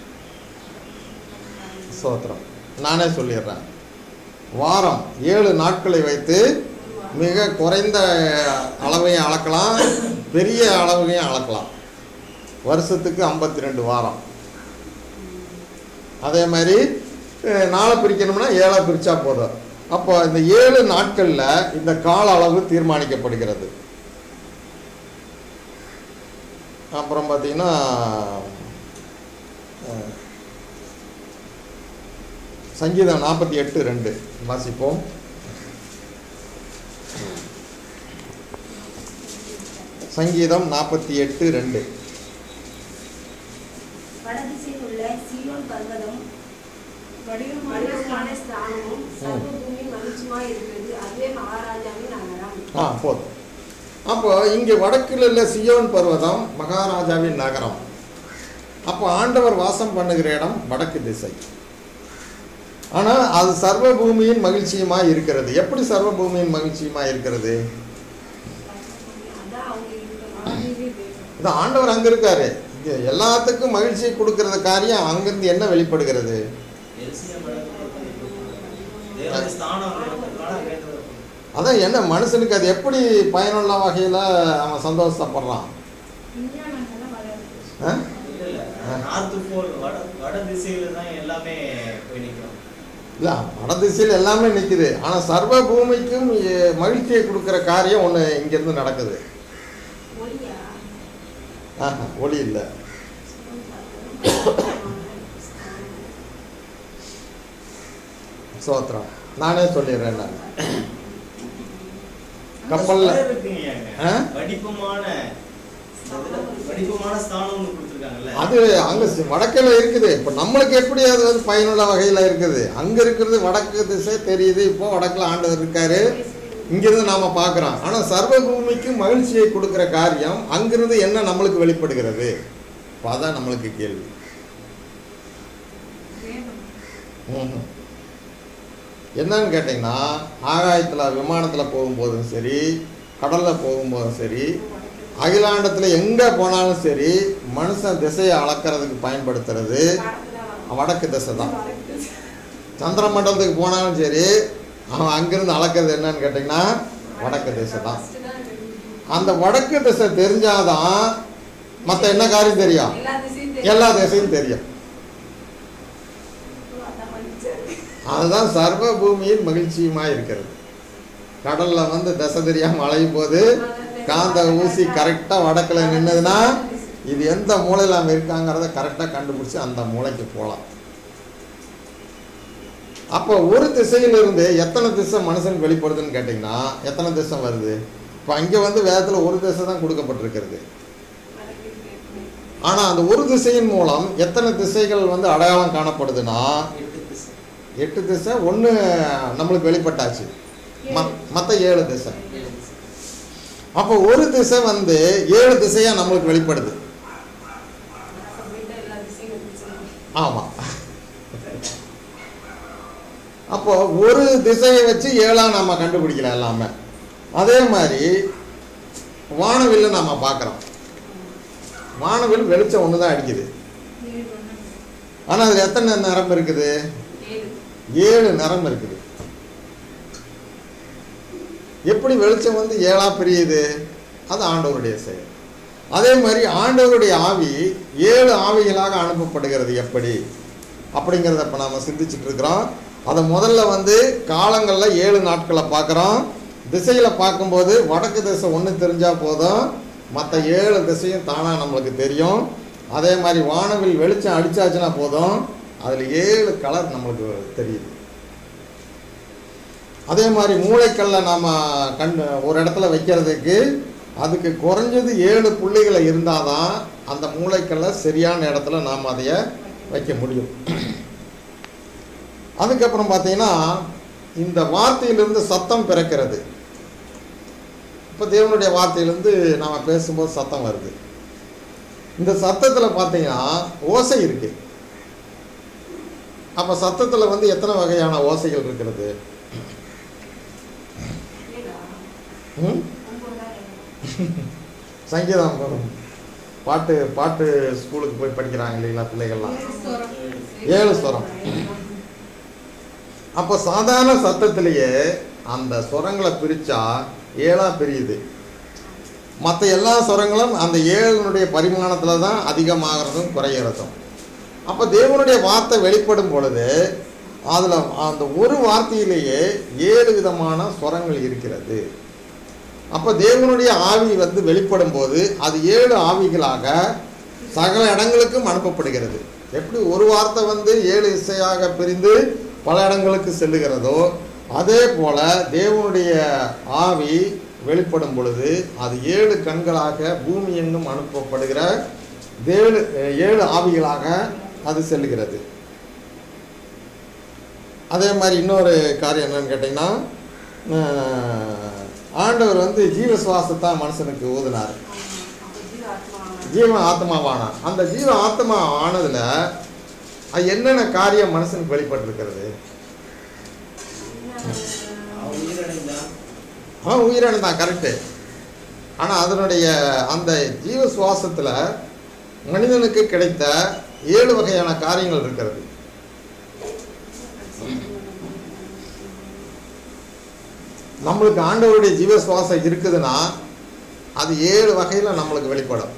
சோத்திரம் நானே சொல்லிடுறேன் வாரம் ஏழு நாட்களை வைத்து மிக குறைந்த அளவையும் அளக்கலாம் பெரிய அளவையும் அளக்கலாம் வருஷத்துக்கு ஐம்பத்தி ரெண்டு வாரம் அதே மாதிரி அஹ், நாளை பிரிக்கணும்னா ஏழாக பிரித்தா போதும் அப்போ இந்த ஏழு நாட்களில் இந்த கால அளவு தீர்மானிக்கப்படுகிறது அப்புறம் பார்த்தீங்கன்னா அஹ், சங்கீதம் நாற்பத்தி எட்டு ரெண்டு வாசிப்போம் சங்கீதம் நாற்பத்தி எட்டு ரெண்டு வடதிசையில் உள்ள சீயோன் பர்வதம் வடிவமான வடிவமான ஸ்தானமும் சர்வபூமி மகிழ்ச்சியுமாய் இருக்கிறது அதுவே மகாராஜாவின் நகரம் ஆ போதும் அப்போ இங்கே வடக்கில் உள்ள சியோன் பர்வதம் மகாராஜாவின் நகரம் அப்போ ஆண்டவர் வாசம் பண்ணுகிற இடம் வடக்கு திசை ஆனால் அது சர்வ பூமியின் மகிழ்ச்சியுமாய் இருக்கிறது எப்படி சர்வ பூமியின் மகிழ்ச்சியுமாய் இருக்கிறது அதான் அவங்க இருக்கிற ஆவியிலே தேவன். இது ஆண்டவர் அங்கே இருக்காரு இங்கே எல்லாத்துக்கும் மகிழ்ச்சியை கொடுக்கறது காரியம் அங்கிருந்து என்ன வெளிப்படுகிறது எல்சியம் தேவனுடைய ஸ்தானம் இருக்கிறதுனால அங்க இருந்து வரணும். அதான் என்ன மனுஷனுக்கு அது எப்படி பயனுள்ள வகையில் அவன் சந்தோஷப்படுறான் விஞ்ஞானங்கள்லாம் வளருது. ஆ? இல்ல இல்ல நார்த் போல் வட வட திசையில தான் எல்லாமே போய் நிற்கும் இல்லை வடதிசையில் எல்லாமே நிற்குது ஆனால் சர்வ பூமிக்கும் எ- மகிழ்ச்சியை கொடுக்குற காரியம் ஒன்று இங்கேருந்து நடக்குது ஒளியா ஆஹா ஒளி இல்லை சோத்திரம் நானே சொல்லிடுறேன் நான் கப்பல்ல- அந்த இருக்குங்க ஆ? வடிப்பமான அதுல வடிப்பமான ஸ்தானம் ஒன்று கொடுத்துருக்காங்கல்ல அது அங்கே வடக்கில் இருக்குது இப்போ நம்மளுக்கு எப்படி அது வந்து பயனுள்ள வகையில் இருக்குது அங்கே இருக்கிறது வடக்கு திசை தெரியுது இப்போ வடக்கில் ஆண்டவர் இருக்காரு இங்கிருந்து நாம் பார்க்குறோம் ஆனால் சர்வ பூமிக்கு மகிழ்ச்சியை கொடுக்குற காரியம் அங்கிருந்து என்ன நம்மளுக்கு வெளிப்படுகிறது இப்போ அதான் நம்மளுக்கு கேள்வி வேதம். ம்ஹும். என்னன்னு கேட்டிங்கன்னா ஆகாயத்தில் விமானத்தில் போகும்போதும் சரி கடலில் போகும்போதும் சரி அகிலாண்டத்தில் எங்கே போனாலும் சரி மனுஷன் திசையை அளக்கிறதுக்கு பயன்படுத்துறது வடக்கு திசை தான் சந்திர மண்டலத்துக்கு போனாலும் சரி அவன் அங்கிருந்து அளக்கிறது என்னன்னு கேட்டிங்கன்னா வடக்கு திசை தான் அந்த வடக்கு திசை தெரிஞ்சாதான் மற்ற என்ன காரியம் தெரியும் எல்லா திசையும் தெரியும். எல்லா திசையும் தெரியும் அதான் மன்னிச்சாரு. அதுதான் சர்வ பூமியின் மகிழ்ச்சியுமாய் இருக்கிறது கடல்ல வந்து திசை தெரியாம அலையும் போது காந்த ஊசி கரெக்டாக வடக்கில் நின்னதுன்னா இது எந்த மூலையில் அவன் இருக்காங்கிறத கரெக்டாக கண்டுபிடிச்சி அந்த மூளைக்கு போகலாம் அப்போ ஒரு திசையிலிருந்து எத்தனை திசை மனுஷனுக்கு வெளிப்படுதுன்னு கேட்டிங்கன்னா எத்தனை திசை வருது இப்போ அங்கே வந்து வேதத்தில் ஒரு திசை தான் கொடுக்கப்பட்டிருக்கிறது ஆனால் அந்த ஒரு திசையின் மூலம் எத்தனை திசைகள் வந்து அடையாளம் காணப்படுதுன்னா எட்டு திசை எட்டு திசை ஒன்று நம்மளுக்கு வெளிப்பட்டாச்சு மற்ற ஏழு திசை ஏழு திசை. அப்போ ஒரு திசை வந்து ஏழு திசையாக நம்மளுக்கு வெளிப்படுது அப்ப போயிட்டா எல்லா திசையும் இருந்துச்சு. ஆமாம் அப்போ ஒரு திசையை வச்சு ஏழாக நம்ம கண்டுபிடிக்கலாம் எல்லாமே அதே மாதிரி வானவில்லை நம்ம பார்க்குறோம் வானவில் வெளிச்சம் ஒன்று தான் அடிக்குது ஏழு வண்ணங்கள். ஆனால் அதில் எத்தனை நிறம் இருக்குது ஏழு. ஏழு நிறம் இருக்குது எப்படி வெளிச்சம் வந்து ஏழா பிரியுது அது ஆண்டவருடைய செயல் அதே மாதிரி ஆண்டவருடைய ஆவி ஏழு ஆவிகளாக அனுப்பப்படுகிறது எப்படி அப்படிங்கிறத இப்போ நாம் சிந்திச்சுட்டு இருக்கிறோம் அதை முதல்ல வந்து காலங்களில் ஏழு நாட்களை பார்க்குறோம் திசையில் பார்க்கும்போது வடக்கு திசை ஒன்று தெரிஞ்சால் போதும் மற்ற ஏழு திசையும் தானாக நம்மளுக்கு தெரியும் அதே மாதிரி வானவில் வெளிச்சம் அடிச்சாச்சுன்னா போதும் அதில் ஏழு கலர் நம்மளுக்கு தெரியுது அதே மாதிரி மூளைக்கல்ல நாம் கண் ஒரு இடத்துல வைக்கிறதுக்கு அதுக்கு குறைஞ்சது ஏழு புள்ளிகளை இருந்தால் தான் அந்த மூளைக்கல்ல சரியான இடத்துல நாம் அதைய வைக்க முடியும் அதுக்கப்புறம் பார்த்தீங்கன்னா இந்த வார்த்தையிலிருந்து சத்தம் பிறக்கிறது இப்போ தேவனுடைய வார்த்தையிலேருந்து நாம் பேசும்போது சத்தம் வருது இந்த சத்தத்தில் பார்த்தீங்கன்னா ஓசை இருக்கு அப்போ சத்தத்தில் வந்து எத்தனை வகையான ஓசைகள் இருக்கிறது ஏழா? ம் ஒன்பதா ரெண்டு. சங்கீதம் வரும். பாட்டு பாட்டு ஸ்கூலுக்கு போய் படிக்கிறாங்க இல்லைங்களா பிள்ளைகள்லாம் ஏழு ஸ்வரம். ஏழு ஸ்வரம் அப்போ சாதாரண சத்தத்திலேயே அந்த ஸ்வரங்களை பிரித்தா ஏழாக பிரியுது மற்ற எல்லா ஸ்வரங்களும் அந்த ஏழுனுடைய பரிமாணத்தில் தான் அதிகமாகிறதும் குறையிறதும் அப்போ தேவனுடைய வார்த்தை வெளிப்படும் பொழுது அதில் அந்த ஒரு வார்த்தையிலேயே ஏழு விதமான ஸ்வரங்கள் இருக்கிறது அப்போ தேவனுடைய ஆவி வந்து வெளிப்படும் போது அது ஏழு ஆவிகளாக சகல இடங்களுக்கும் அனுப்பப்படுகிறது எப்படி ஒரு வார்த்தை வந்து ஏழு இசையாக பிரிந்து பல இடங்களுக்கு செல்லுகிறதோ அதே போல தேவனுடைய ஆவி வெளிப்படும் பொழுது அது ஏழு கண்களாக பூமி எங்கும் அனுப்பப்படுகிற ஏழு ஏழு ஆவிகளாக அது செல்லுகிறது அதே மாதிரி இன்னொரு காரியம் என்னன்னு கேட்டிங்கன்னா அஹ், ஆண்டவர் வந்து ஜீவ சுவாசத்தான் மனுஷனுக்கு ஊதினார் அப்போ ஜீவ ஆத்மாவான ஜீவ ஆத்மாவானான் அந்த ஜீவ ஆத்மா ஆனதுல அது என்னென்ன காரியம் மனுஷனுக்கு வெளிப்பட்டிருக்கிறது அவன் உயிரடைந்தான் அவன் உயிரிழந்தான் கரெக்டு ஆனால் அதனுடைய அந்த ஜீவ சுவாசத்தில் மனிதனுக்கு கிடைத்த ஏழு வகையான காரியங்கள் இருக்கிறது நம்மளுக்கு ஆண்டவருடைய ஜீவ சுவாசம் இருக்குதுன்னா அது ஏழு வகையில் நம்மளுக்கு வெளிப்படும்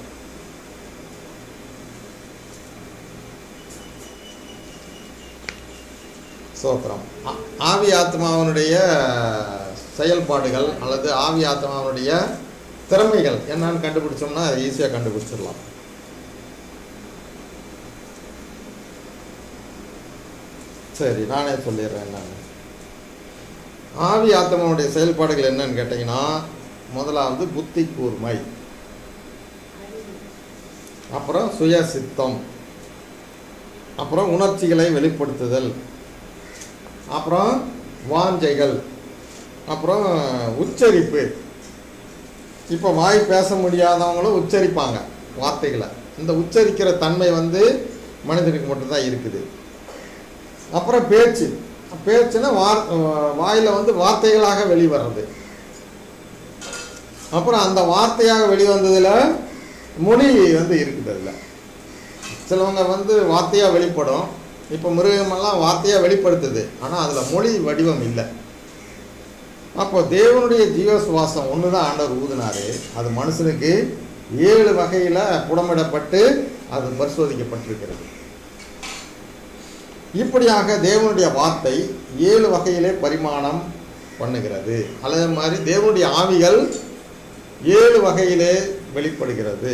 சோத்திரம் ஆ- ஆவி ஆத்மாவனுடைய செயல்பாடுகள் அல்லது ஆவி ஆத்மாவனுடைய திறமைகள் என்னன்னு கண்டுபிடிச்சோம்னா அதை ஈஸியாக கண்டுபிடிச்சிடலாம் சரி நானே சொல்லிடுறேன் என்னன்னு ஆவி ஆத்மாவுடைய செயல்பாடுகள் என்னன்னு கேட்டிங்கன்னா முதலாவது புத்தி கூர்மை அப்புறம் சுய சித்தம் அப்புறம் உணர்ச்சிகளை வெளிப்படுத்துதல் அப்புறம் வாஞ்சைகள் அப்புறம் உச்சரிப்பு இப்போ வாய் பேச முடியாதவங்களும் உச்சரிப்பாங்க வார்த்தைகளை இந்த உச்சரிக்கிற தன்மை வந்து மனிதனுக்கு மட்டும்தான் இருக்குது அப்புறம் பேச்சு பேச்சுன்னா வார் வாயில் வந்து வார்த்தைகளாக வெளிவர்றது அப்புறம் அந்த வார்த்தையாக வெளிவந்ததில் மொழி வந்து இருக்குது அதில் சிலவங்க வந்து வார்த்தையாக வெளிப்படும் இப்போ மிருகமெல்லாம் வார்த்தையாக வெளிப்படுத்துது ஆனால் அதில் மொழி வடிவம் இல்லை அப்போ தேவனுடைய ஜீவ சுவாசம் ஒன்று தான் ஆண்டவர் ஊதினாரு அது மனுஷனுக்கு ஏழு வகையில் புடமிடப்பட்டு அது பரிசோதிக்கப்பட்டிருக்கிறது இப்படியாக தேவனுடைய வார்த்தை ஏழு வகையிலே பரிமாணம் பண்ணுகிறது அதே மாதிரி தேவனுடைய ஆவிகள் ஏழு வகையிலே வெளிப்படுகிறது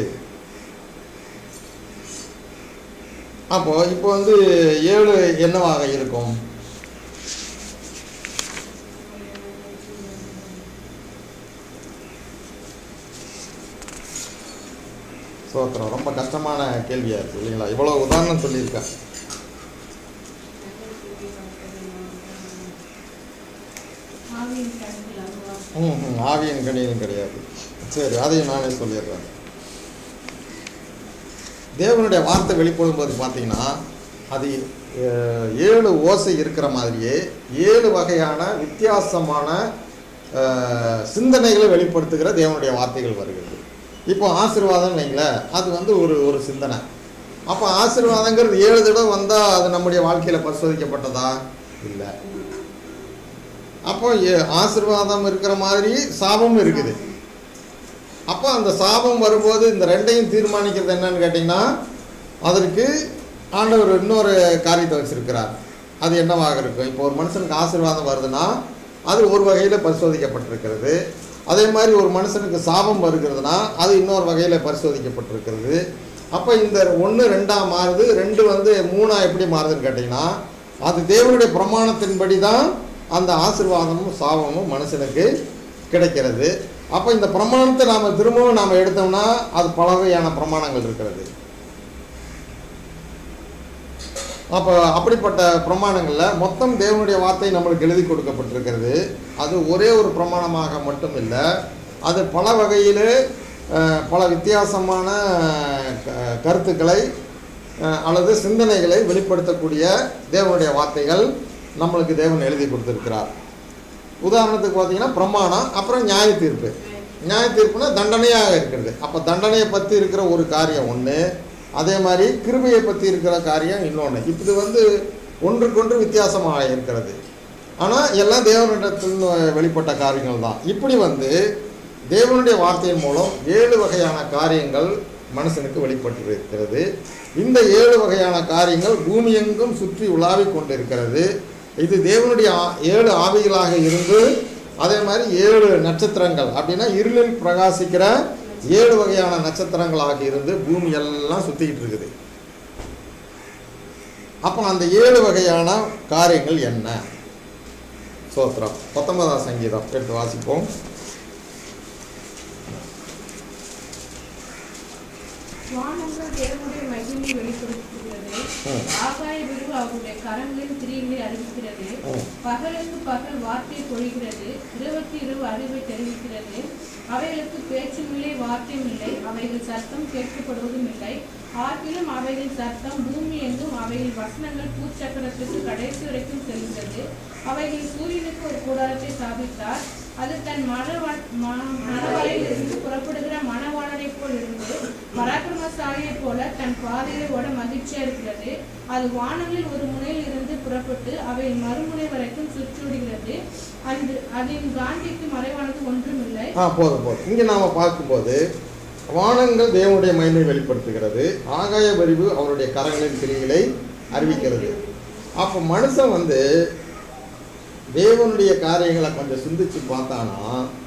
அப்போ இப்போ வந்து ஏழு என்னவாக இருக்கும் சோத்திரம் ரொம்ப கஷ்டமான கேள்வியா இருக்கு இல்லைங்களா இவ்வளோ உதாரணம் சொல்லியிருக்கேன் ஆவியின் கண்கள் அதுவா ம் ம், ஆவியின் கணிதம் கிடையாது சரி அதையும் நானே சொல்லிடுறேன் தேவனுடைய வார்த்தை வெளிப்படும் போது பார்த்தீங்கன்னா அது அஹ், ஏழு ஓசை இருக்கிற மாதிரியே ஏழு வகையான வித்தியாசமான அஹ், சிந்தனைகளை வெளிப்படுத்துகிற தேவனுடைய வார்த்தைகள் வருகிறது இப்போ ஆசீர்வாதம் வைங்களேன் அது வந்து ஒரு ஒரு சிந்தனை அப்போ ஆசீர்வாதங்கிறது ஏழு தடவை வந்தால் அது நம்முடைய வாழ்க்கையில் பரிசோதிக்கப்பட்டதா இல்லை அப்போ ஏ- ஆசீர்வாதம் இருக்கிற மாதிரி சாபமும் இருக்குது அப்போ அந்த சாபம் வரும்போது இந்த ரெண்டையும் தீர்மானிக்கிறது என்னன்னு கேட்டிங்கன்னா அதற்கு ஆண்டவர் இன்னொரு காரியத்தை வச்சிருக்கிறார் அது என்னவாக இருக்கும் இப்போ ஒரு மனுஷனுக்கு ஆசீர்வாதம் வருதுன்னா அது ஒரு வகையில் பரிசோதிக்கப்பட்டிருக்கிறது அதே மாதிரி ஒரு மனுஷனுக்கு சாபம் வருகிறதுனா அது இன்னொரு வகையில் பரிசோதிக்கப்பட்டிருக்கிறது அப்போ இந்த ஒன்று ரெண்டாக மாறுது ரெண்டு வந்து மூணாக எப்படி மாறுதுன்னு கேட்டிங்கன்னா அது தேவனுடைய பிரமாணத்தின்படி தான் அந்த ஆசீர்வாதமும் சாபமும் மனுஷனுக்கு கிடைக்கிறது அப்போ இந்த பிரமாணத்தை நாம் திரும்பவும் நாம் எடுத்தோம்னா அது பல வகையான பிரமாணங்கள் இருக்கிறது அப்போ அப்படிப்பட்ட பிரமாணங்களில் மொத்தம் தேவனுடைய வார்த்தை நம்மளுக்கு எழுதி கொடுக்கப்பட்டிருக்கிறது அது ஒரே ஒரு பிரமாணமாக மட்டும் இல்லை அது பல வகையில் அஹ், பல வித்தியாசமான க- கருத்துக்களை அஹ், அல்லது சிந்தனைகளை வெளிப்படுத்தக்கூடிய தேவனுடைய வார்த்தைகள் நம்மளுக்கு தேவன் எழுதி கொடுத்துருக்கிறார் உதாரணத்துக்கு பார்த்தீங்கன்னா பிரமாணம் அப்புறம் நியாய தீர்ப்பு நியாய தீர்ப்புனா தண்டனையாக இருக்கிறது அப்போ தண்டனையை பற்றி இருக்கிற ஒரு காரியம் ஒன்று அதே மாதிரி கிருபையை பற்றி இருக்கிற காரியம் இன்னொன்று இப்படி வந்து ஒன்றுக்கொன்று வித்தியாசமாக இருக்கிறது ஆனால் எல்லாம் தேவனிடத்தில் வெளிப்பட்ட காரியங்கள் தான் இப்படி வந்து தேவனுடைய வார்த்தையின் மூலம் ஏழு வகையான காரியங்கள் மனுஷனுக்கு வெளிப்பட்டிருக்கிறது இந்த ஏழு வகையான காரியங்கள் பூமியெங்கும் சுற்றி உலாவிக் கொண்டிருக்கிறது இது தேவனுடைய ஆ- ஏழு ஆவிகளாக இருந்து அதே மாதிரி ஏழு நட்சத்திரங்கள் அப்படின்னா இருளில் பிரகாசிக்கிற ஏழு வகையான நட்சத்திரங்களாக இருந்து பூமி எல்லாம் சுத்திக்கிட்டு இருக்குது அப்போ அந்த ஏழு வகையான காரியங்கள் என்ன சோத்திரம் பத்தொன்பதாம் சங்கீதம் எடுத்து வாசிப்போம் வானங்கள் தேவனுடைய மகிமை வெளிப்படுத்துகிறது ம். ஆகாய விரிவு அவருடைய கரங்களின் கிரியைகளை அறிவிக்கிறது ம். பகலுக்கு பகல் வார்த்தை பொழிகிறது இரவுக்கு இரவு அறிவை தெரிவிக்கிறது அவைகளுக்கு பேச்சும் இல்லை வார்த்தையும் இல்லை அவைகள் சத்தம் கேட்கப்படுவதும் இல்லை ஆற்றிலும் அவைகள் சத்தம் பூமி எங்கும் அவைகள் வசனங்கள் பூச்சக்கரத்துக்கு கடைசி வரைக்கும் செல்கிறது அவைகள் சூரியனுக்கு ஒரு கூடாரத்தை ஸ்தாபித்தார் அது தன் மணவ மணவாளையில் இருந்து புறப்படுகிற மணவாளனை போல் இருந்து பராக்கிரமசாலியைப் போல தன் பாதையை ஓட மகிழ்ச்சியா இருக்கிறது அது வானங்களில் ஒரு முனையில் இருந்து புறப்பட்டு அவை மறுமுனை வரைக்கும் சுற்றுடுகிறது அன்று அதன் காந்திக்கு மறைவானது ஒன்றும் இல்லை ஆ போதும் போதும் இங்கே நாம் பார்க்கும்போது வானங்கள் தேவனுடைய மகிமை வெளிப்படுத்துகிறது ஆகாய வரிவு அவருடைய கரங்களின் கிரிகளை அறிவிக்கிறது அப்போ மனுஷன் வந்து தேவனுடைய காரியங்களை கொஞ்சம் சிந்திச்சு பார்த்தானா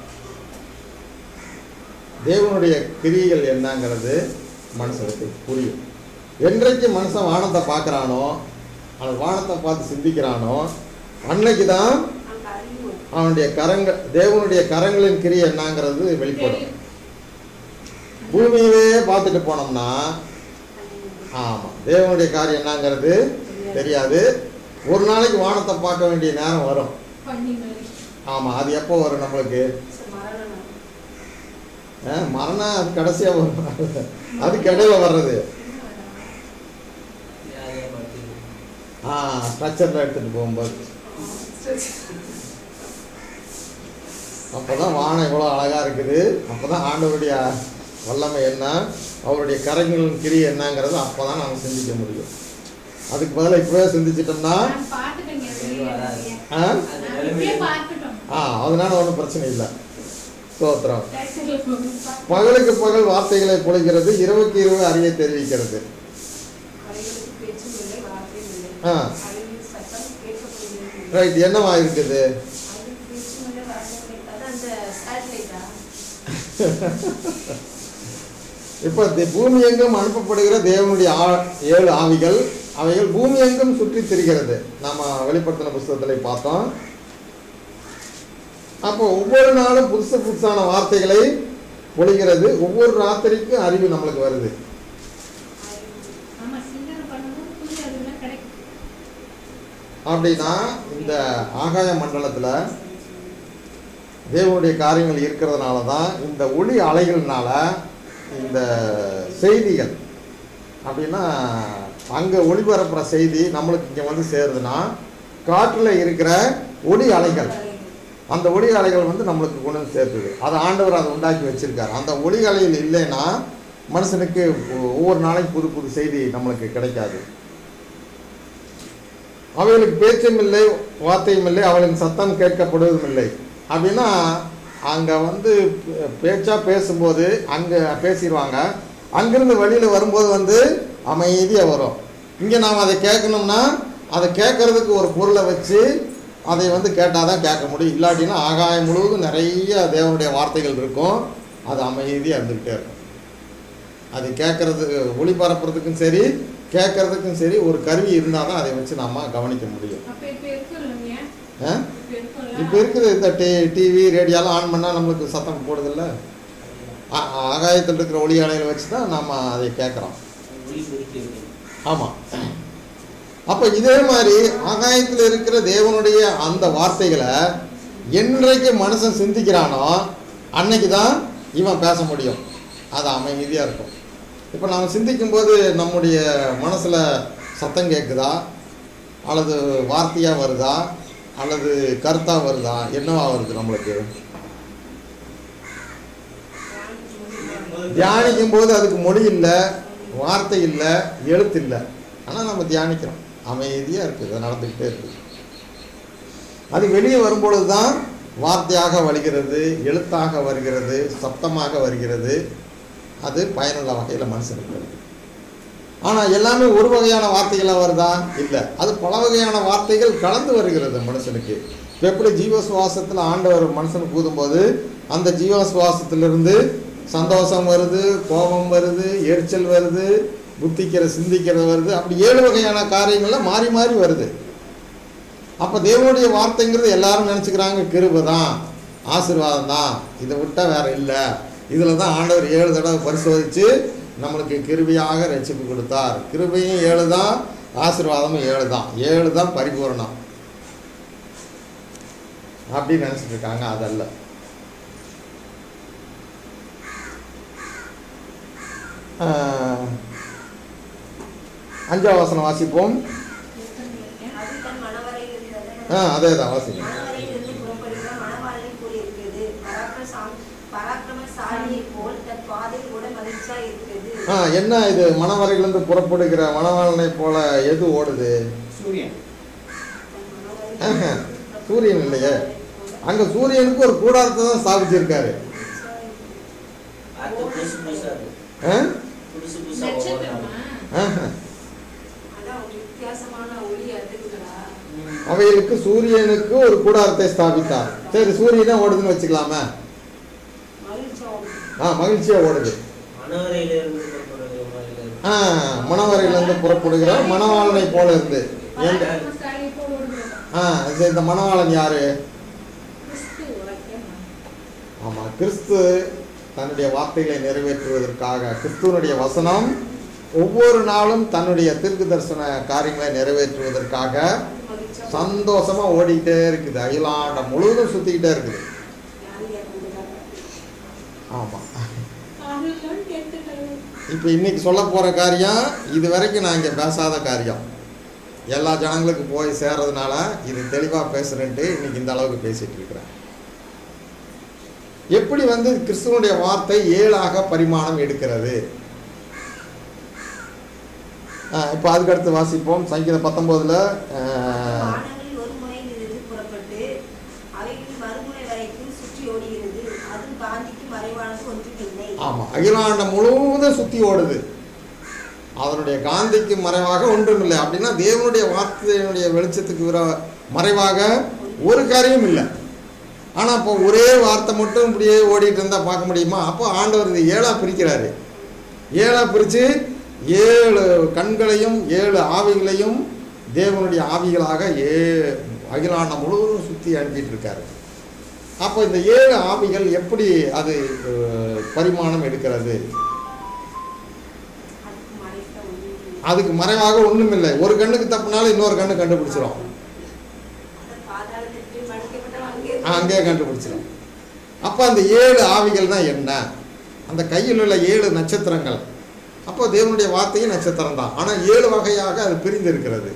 தேவனுடைய கிரியைகள் என்னங்கிறது மனுஷனுக்கு புரியும் என்றைக்கு மனுஷன் வானத்தை பார்க்குறானோ அந்த வானத்தை பார்த்து சிந்திக்கிறானோ அன்னைக்கு தான் அங்க அறிவு அவனுடைய கரங்கள் தேவனுடைய கரங்களின் கிரியை என்னங்கிறது வெளிப்படும் பூமியவே பார்த்துட்டு போனோம்னா ஆமாம் தேவனுடைய காரியம் என்னங்கிறது தெரியாது ஒரு நாளைக்கு வானத்தை பார்க்க வேண்டிய நேரம் வரும் பண்ணி மாதிரி ஆமாம் அது எப்போ வரும் நம்மளுக்கு மரணம் ஆ, மரணம் அது கடைசியாக வரும் அது கடையில வர்றது ஆ ஸ்ட்ரக்சரில் எடுத்துகிட்டு போகும்போது அப்போ தான் வானம் இவ்வளோ அழகாக இருக்குது அப்போ தான் ஆண்டவருடைய வல்லமை என்ன அவருடைய கரங்களின் கிரி என்னங்கிறது அப்போ தான் நம்ம சிந்திக்க முடியும் அதுக்கு பதிலாக இப்போவே சிந்திச்சிட்டோம்னா நான் பார்த்துட்டேங்க வெளியே. ஆ நான் இப்பயே பார்த்துட்டோம் ஆ அதனால ஒன்றும் பிரச்சனை இல்லை ஸ்தோத்திரம் டேக்ஸில போகும். பகலுக்கு பகல் வார்த்தைகளை பொழிகிறது இரவுக்கு இரவு அறிய தெரிவிக்கிறது அவைகளுக்கு பேச்சும் இல்லை வார்த்தையும் இல்லை ஆ. அவைகளின் சத்தம் கேட்கப்படுகிறது ரைட் என்னவா இருக்குது அவைகளுக்கு பேச்சும் இல்லை வார்த்தையும் இல்லை அதான் அந்த சேட்டலைட்டா இப்போ தி- பூமி எங்கும் அனுப்பப்படுகிற தேவனுடைய ஆ ஏழு ஆவிகள் அவைகள் பூமி எங்கும் சுற்றி திரிகிறது நம்ம வெளிப்படுத்தின புஸ்தகத்தில் பார்த்தோம் அப்போ ஒவ்வொரு நாளும் புதுசு புதுசான வார்த்தைகளை பொழிகிறது ஒவ்வொரு ராத்திரிக்கும் அறிவு நம்மளுக்கு வருது ஆமா சிந்தனை பண்ணும்போது புதிய அறிவுலாம் கிடைக்கும் அப்படின்னா இந்த ஆகாய மண்டலத்தில் தேவனுடைய காரியங்கள் இருக்கிறதுனால தான் இந்த ஒளி அலைகள்னால இந்த செய்திகள் அப்படின்னா அங்கே ஒளிபரப்புகிற செய்தி நம்மளுக்கு இங்கே வந்து சேருதுன்னா காற்றில் இருக்கிற ஒளி அலைகள் அந்த ஒளி அலைகள் வந்து நம்மளுக்கு கொண்டு வந்து சேர்த்துது அதை ஆண்டவர் அதை உண்டாக்கி வச்சிருக்காரு அந்த ஒளி அலைகள் இல்லைன்னா மனுஷனுக்கு ஒ- ஒவ்வொரு நாளைக்கு புது புது செய்தி நம்மளுக்கு கிடைக்காது அவைகளுக்கு பேச்சும் இல்லை வார்த்தையும் இல்லை அவளின் சத்தம் கேட்கப்படுவதும் இல்லை அப்படின்னா அங்கே வந்து பே- பேச்சா பேசும்போது அங்கே பேசிடுவாங்க அங்கிருந்து வெளியில் வரும்போது வந்து அமைதியாக வரும் இங்கே நாம் அதை கேட்கணும்னா அதை கேட்கறதுக்கு ஒரு பொருளை வச்சு அதை வந்து கேட்டால் தான் கேட்க முடியும் இல்லாட்டினா ஆகாயம் முழுவதும் நிறைய தேவனுடைய வார்த்தைகள் இருக்கும் அது அமைதியாக இருந்துக்கிட்டே இருக்கும் அது கேட்கறதுக்கு ஒளிபரப்புறதுக்கும் சரி கேட்கறதுக்கும் சரி ஒரு கருவி இருந்தால் தான் அதை வச்சு நம்ம கவனிக்க முடியும் அப்ப இப்ப இருக்கு இல்லைங்க ஆ? இப்ப இருக்குல்ல இப்போ இருக்குது இந்த டி டிவி ரேடியோலாம் ஆன் பண்ணால் நம்மளுக்கு சத்தம் போடுதில்ல ஆ- ஆகாயத்தில் இருக்கிற ஒளி அலைகளை வச்சு தான் நம்ம அதை கேட்குறோம் ஆமாம் அப்போ இதே மாதிரி ஆகாயத்தில் இருக்கிற தேவனுடைய அந்த வார்த்தைகளை என்றைக்கு மனுஷன் சிந்திக்கிறானோ அன்னைக்கு தான் இவன் பேச முடியும் அது அமைதியாக இருக்கும் இப்போ நாம் சிந்திக்கும்போது நம்முடைய மனசில் சத்தம் கேட்குதா அல்லது வார்த்தையாக வருதா அல்லது கருத்தாக வருதா என்னவா வருது நம்மளுக்கு தியானிக்கும் போது அதுக்கு மொழி இல்லை வார்த்தை இல்லை எழுத்து இல்லை ஆனால் நம்ம தியானிக்கிறோம் அமைதியாக இருக்குது அது நடந்துக்கிட்டே இருக்குது அது வெளியே வரும்பொழுது தான் வார்த்தையாக வருகிறது எழுத்தாக வருகிறது சப்தமாக வருகிறது அது பயனுள்ள வகையில் மனுஷனுக்கு வருது ஆனால் எல்லாமே ஒரு வகையான வார்த்தைகளாக வருதா இல்லை அது பல வகையான வார்த்தைகள் கலந்து வருகிறது மனுஷனுக்கு இப்ப எப்படி ஜீவ சுவாசத்தில் ஆண்டவர் மனுஷனுக்கு ஊதும்போது அந்த ஜீவ சுவாசத்திலிருந்து சந்தோஷம் வருது கோபம் வருது எரிச்சல் வருது புத்திக்கிற சிந்திக்கிறது வருது அப்படி ஏழு வகையான காரியங்கள்லாம் மாறி மாறி வருது அப்போ தேவனுடைய வார்த்தைங்கிறது எல்லாரும் நினச்சிக்கிறாங்க கிருபை தான் ஆசீர்வாதம் தான் இதை விட்டால் வேற இல்லை இதில் தான் ஆண்டவர் ஏழு தடவை பரிசோதித்து நம்மளுக்கு கிருபையாக ரட்சிப்பு கொடுத்தார் கிருபையும் ஏழு தான் ஆசீர்வாதமும் ஏழு தான் ஏழு தான் பரிபூரணம் அப்படி நினச்சிட்டு இருக்காங்க அதல்ல ஆஹ், அஞ்சாவது வசனம் வாசிப்போம் அது தன் மணவரையில் இருந்தது ஆ அதே தான் வாசிங்க மணவரையிலிருந்து புறப்படுகிற மணவாளனை போல் இருக்கிறது பராக்கிரம பராக்கிரமசாலியைப் போல் தன் பாதையில் கூட மகிழ்ச்சியா இருக்கிறது ஆ என்ன இது மணவரையிலிருந்து புறப்படுகிற மணவாளனை போல எது ஓடுது சூரியன் தன் ஆஹா, மணவரையில் சூரியன் இல்லையே அங்க சூரியனுக்கு ஒரு கூடாரத்தை தான் ஸ்தாபிச்சிருக்காரு அது புதுசு புதுசா இருக்கு ஆ? புதுசு புதுசா ஒவ்வொரு நட்சத்திரமா நாளும். ஆஹா. அதான் ஒரு வித்தியாசமான ஒளி அதுங்களா அவைகளுக்கு சூரியனுக்கு ஒரு கூடாரத்தை ஸ்தாபித்தார் சரி சூரியனே ஓடுதுன்னு வச்சுக்கலாமா மகிழ்ச்சியா ஆ மகிழ்ச்சியா ஓடுது மணவரையிலிருந்து புறப்படுகிற மாதிரி ஆ மணவரையிலிருந்து புறப்படுகிற மணவாளனை போல இருந்து எந்த பராக்கிரமசாலி போல் ஓடுகிறதா? ஆ சரி, இந்த மணவாளன் யாரு கிறிஸ்து வாக்கியமா? ஆமா கிறிஸ்து தன்னுடைய வார்த்தைகளை நிறைவேற்றுவதற்காக கிறிஸ்துவனுடைய வசனம் ஒவ்வொரு நாளும் தன்னுடைய தீர்க்க தரிசன காரியங்களை நிறைவேற்றுவதற்காக மகிழ்ச்சியா சந்தோஷமா ஓடிக்கிட்டே இருக்குது அகிலாண்டம் முழுவதும் சுத்திக்கிட்டே இருக்குது யாரு ஏற்படுகிறாங்க ஆமா ஆகியோர் கேட்டுக்கள். இப்போ இன்னைக்கு சொல்ல போற காரியம் இது வரைக்கும் நான் இங்கே பேசாத காரியம் எல்லா ஜனங்களுக்கு போய் சேர்றதுனால இது தெளிவாக பேசுறேன்ட்டு இன்னைக்கு இந்த அளவுக்கு பேசிட்டு இருக்கிறேன் எப்படி வந்து கிறிஸ்துவனுடைய வார்த்தை ஏழாக பரிமாணம் எடுக்கிறது இப்போ அதுக்கு அடுத்து வாசிப்போம் சங்கீதம் பத்தொம்போதுல வானங்கள் ஒரு முனையிலிருந்து புறப்பட்டு அவைகளின் மறுமுனை வரைக்கும் சுற்றி ஓடுகிறது அதுவும் காந்திக்கு மறைவானது ஒன்றுமில்லை ஆமாம் அகிலாண்டம் முழுவதும் சுற்றி ஓடுது அதனுடைய காந்திக்கு மறைவாக ஒன்றும் இல்லை அப்படின்னா தேவனுடைய வார்த்தையினுடைய வெளிச்சத்துக்கு விர மறைவாக ஒரு காரியம் இல்லை ஆனால் இப்போ ஒரே வார்த்தை மட்டும் இப்படியே ஓடிட்டு இருந்தால் பார்க்க முடியுமா அப்போ ஆண்டவர் இது ஏழாக பிரிக்கிறாரு ஏழாக பிரித்து ஏழு கண்களையும் ஏழு ஆவிகளையும் தேவனுடைய ஆவிகளாக ஏ அகிலாண்டம் முழுவதும் சுற்றி அனுப்பிட்டு இருக்காரு அப்போ இந்த ஏழு ஆவிகள் எப்படி அது அஹ், பரிமாணம் எடுக்கிறது அதுக்கு மறைக்க ஒன்றுமில்லை அதுக்கு மறைவாக ஒன்றும் இல்லை ஒரு கண்ணுக்கு தப்புனாலும் இன்னொரு கண்ணு கண்டுபிடிச்சிரும் அந்த பாதாளத்திற்கு மடிக்கப்பட்ட அங்கே ஆ, அங்கேயே கண்டுபிடிச்சிடும் அப்போ அந்த ஏழு ஆவிகள் தான் என்ன அந்த கையில் உள்ள ஏழு நட்சத்திரங்கள் அப்போ தேவனுடைய வார்த்தையும் நட்சத்திரம் தான் ஆனால் ஏழு வகையாக அது பிரிந்து இருக்கிறது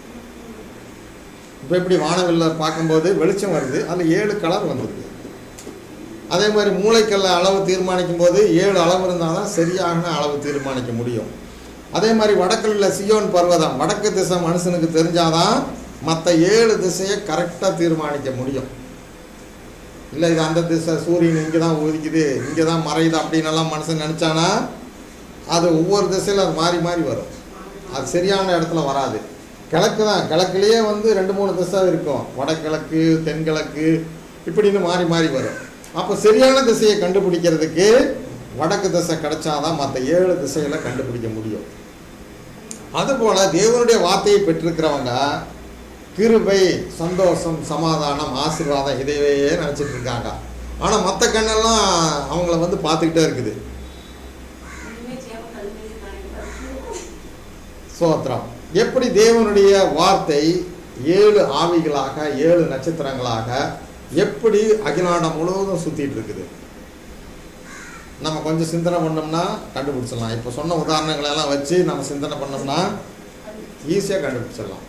இப்போ எப்படி வானவில்ல பார்க்கும்போது வெளிச்சம் வருது அதில் ஏழு கலர் வந்துருக்கு அதே மாதிரி மூளைக்கல்ல அளவு தீர்மானிக்கும் போது ஏழு அளவு இருந்தால் தான் சரியான அளவு தீர்மானிக்க முடியும் அதே மாதிரி வடக்கில் சியோன் பர்வதம் வடக்கு திசை மனுஷனுக்கு தெரிஞ்சாதான் மற்ற ஏழு திசையை கரெக்டாக தீர்மானிக்க முடியும் இல்லை இது அந்த திசை சூரியன் இங்கே தான் உதிக்குது இங்கே தான் மறையுது அப்படின்னு எல்லாம் மனுஷன் நினச்சானா அது ஒவ்வொரு திசையில் அது மாறி மாறி வரும் அது சரியான இடத்துல வராது கிழக்கு தான் கிழக்குலேயே வந்து ரெண்டு மூணு திசை இருக்கும் வடகிழக்கு தென்கிழக்கு இப்படின்னு மாறி மாறி வரும் அப்போ சரியான திசையை கண்டுபிடிக்கிறதுக்கு வடக்கு திசை கிடைச்சாதான் மற்ற ஏழு திசைகளை கண்டுபிடிக்க முடியும் அதுபோல் தேவனுடைய வார்த்தையை பெற்றிருக்கிறவங்க கிருபை சந்தோஷம் சமாதானம் ஆசீர்வாதம் இதையே நினச்சிட்டு இருக்காங்க ஆனால் மற்ற கண்ணெல்லாம் அவங்கள வந்து பார்த்துக்கிட்டே இருக்குது ஒன்றுமே செய்யாம கல்வி நினைப்பாரு சோத்திரம் எப்படி தேவனுடைய வார்த்தை ஏழு ஆவிகளாக ஏழு நட்சத்திரங்களாக எப்படி அகிலாண்டம் முழுவதும் சுத்திட்டு இருக்குது நம்ம கொஞ்சம் சிந்தனை பண்ணோம்னா கண்டுபிடிச்சிடலாம் இப்போ சொன்ன உதாரணங்களை எல்லாம் வச்சு நம்ம சிந்தனை பண்ணோம்னா ஈஸியாக கண்டுபிடிச்சிடலாம்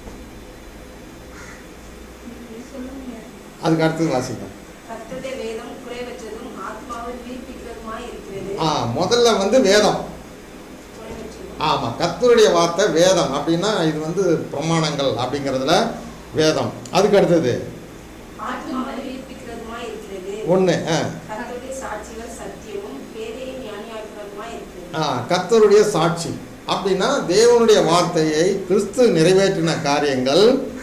அதுக்கு அடுத்தது வாசிங்க கர்த்தருடைய வேதம் குறைவற்றதும் ஆத்மாவை உயிர்ப்பிக்கிறதுமாய் இருக்கிறது ஆ முதல்ல வந்து வேதம் குறைவற்றதும் ஆமாம் கர்த்தருடைய வார்த்தை வேதம் அப்படின்னா இது வந்து பிரமாணங்கள் அப்படிங்கிறதுல வேதம் அதுக்கு அடுத்தது ஆத்மாவை உயிர்ப்பிக்கிறதுமாய் இருக்கிறது ஒன்று ஆ கர்த்தருடைய சாட்சிகள் சத்தியமும் பேரையை ஞானியாக்குறதுமாய் இருக்கிறது ஆ கர்த்தருடைய சாட்சி அப்படின்னா தேவனுடைய வார்த்தையை கிறிஸ்து நிறைவேற்றின காரியங்கள்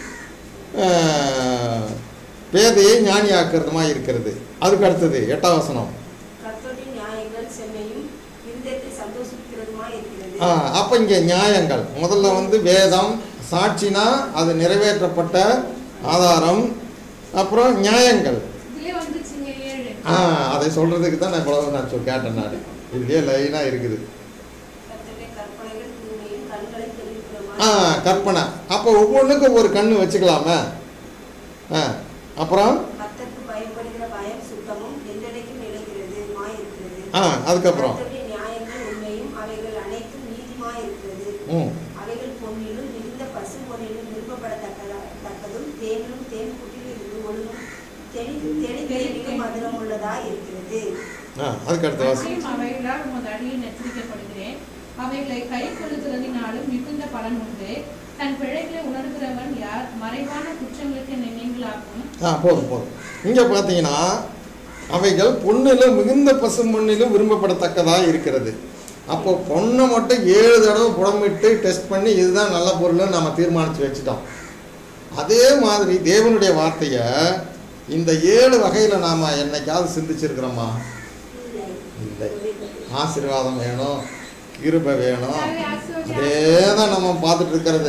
ஆஹ், பேதையை ஞானியாக்குறதுமா இருக்கிறது அதுக்கு அடுத்தது எட்டாம் வசனம் கர்த்தருடைய நியாயங்கள் செம்மையும் இருதயத்தை சந்தோஷிக்கிறதுமா இருக்கிறது ஆ, அப்ப இங்க நியாயங்கள் முதல்ல வந்து வேதம் சாட்சினா அது நிறைவேற்றப்பட்ட ஆதாரம் அப்புறம் நியாயங்கள் இதுலயே வந்துச்சுங்க ஏழு ஆ அதை சொல்றதுக்கு தான் நான் இவ்வளவு நான் சொல் கேட்டேன் நான் இதுலயே லைனா இருக்குது கர்த்தருடைய கற்பனைகள் தூய்மையும் கண்களை தெரிவிக்கிறதுமா ஆ கற்பனை அப்போ ஒவ்வொன்றுக்கும் ஒரு கண்ணு வச்சுக்கலாமே ஆ அப்புறம் கர்த்தருக்கு பயப்படுகிற பயம் சுத்தமும் என்றைக்கும் நிலைக்கிறதுமா இருக்கிறது ஆ அதுக்கப்புறம் கர்த்தருடைய நியாயங்கள் உண்மையும் அவைகள் அனைத்தும் நீதிமாய் இருக்கிறது ம் அவைகள் பொன்னிலும் மிகுந்த பசு பொன்னிலும் விரும்பப்படத்தக்கதா தக்கதும் தேனிலும் தேன் குட்டிலும் இருந்து ஒழுங்கும் தெளி தெளிவிலும் மதுரம் உள்ளதா இருக்கிறது ஆ அதுக்கு அடுத்த வாசி அன்றியும் அவைகளால் உமது அடியில் எச்சரிக்கப்படுகிறேன் அவைகளை கை கொள்ளுகிறதினாலும் மிகுந்த பலன் உண்டு தன் பிழைகளை உணர்கிறவன் யார் மறைவான குற்றங்களுக்கு நினைவுகளாக்கும் ஆ போதும் போதும் இங்கே பார்த்தீங்கன்னா அவைகள் பொண்ணிலும் மிகுந்த பசும் பொண்ணிலும் விரும்பப்படத்தக்கதாக இருக்கிறது அப்போ பொண்ணை மட்டும் ஏழு தடவை புடமிட்டு டெஸ்ட் பண்ணி இதுதான் நல்ல பொருள்னு நம்ம தீர்மானித்து வச்சுட்டோம் அதே மாதிரி தேவனுடைய வார்த்தையை இந்த ஏழு வகையில் நாம் என்னைக்காவது சிந்திச்சிருக்கிறோமா இல்லை ஆசீர்வாதம் வேணும் கிருபை வேணும் அதே தான் நம்ம பார்த்துட்டு இருக்கிறது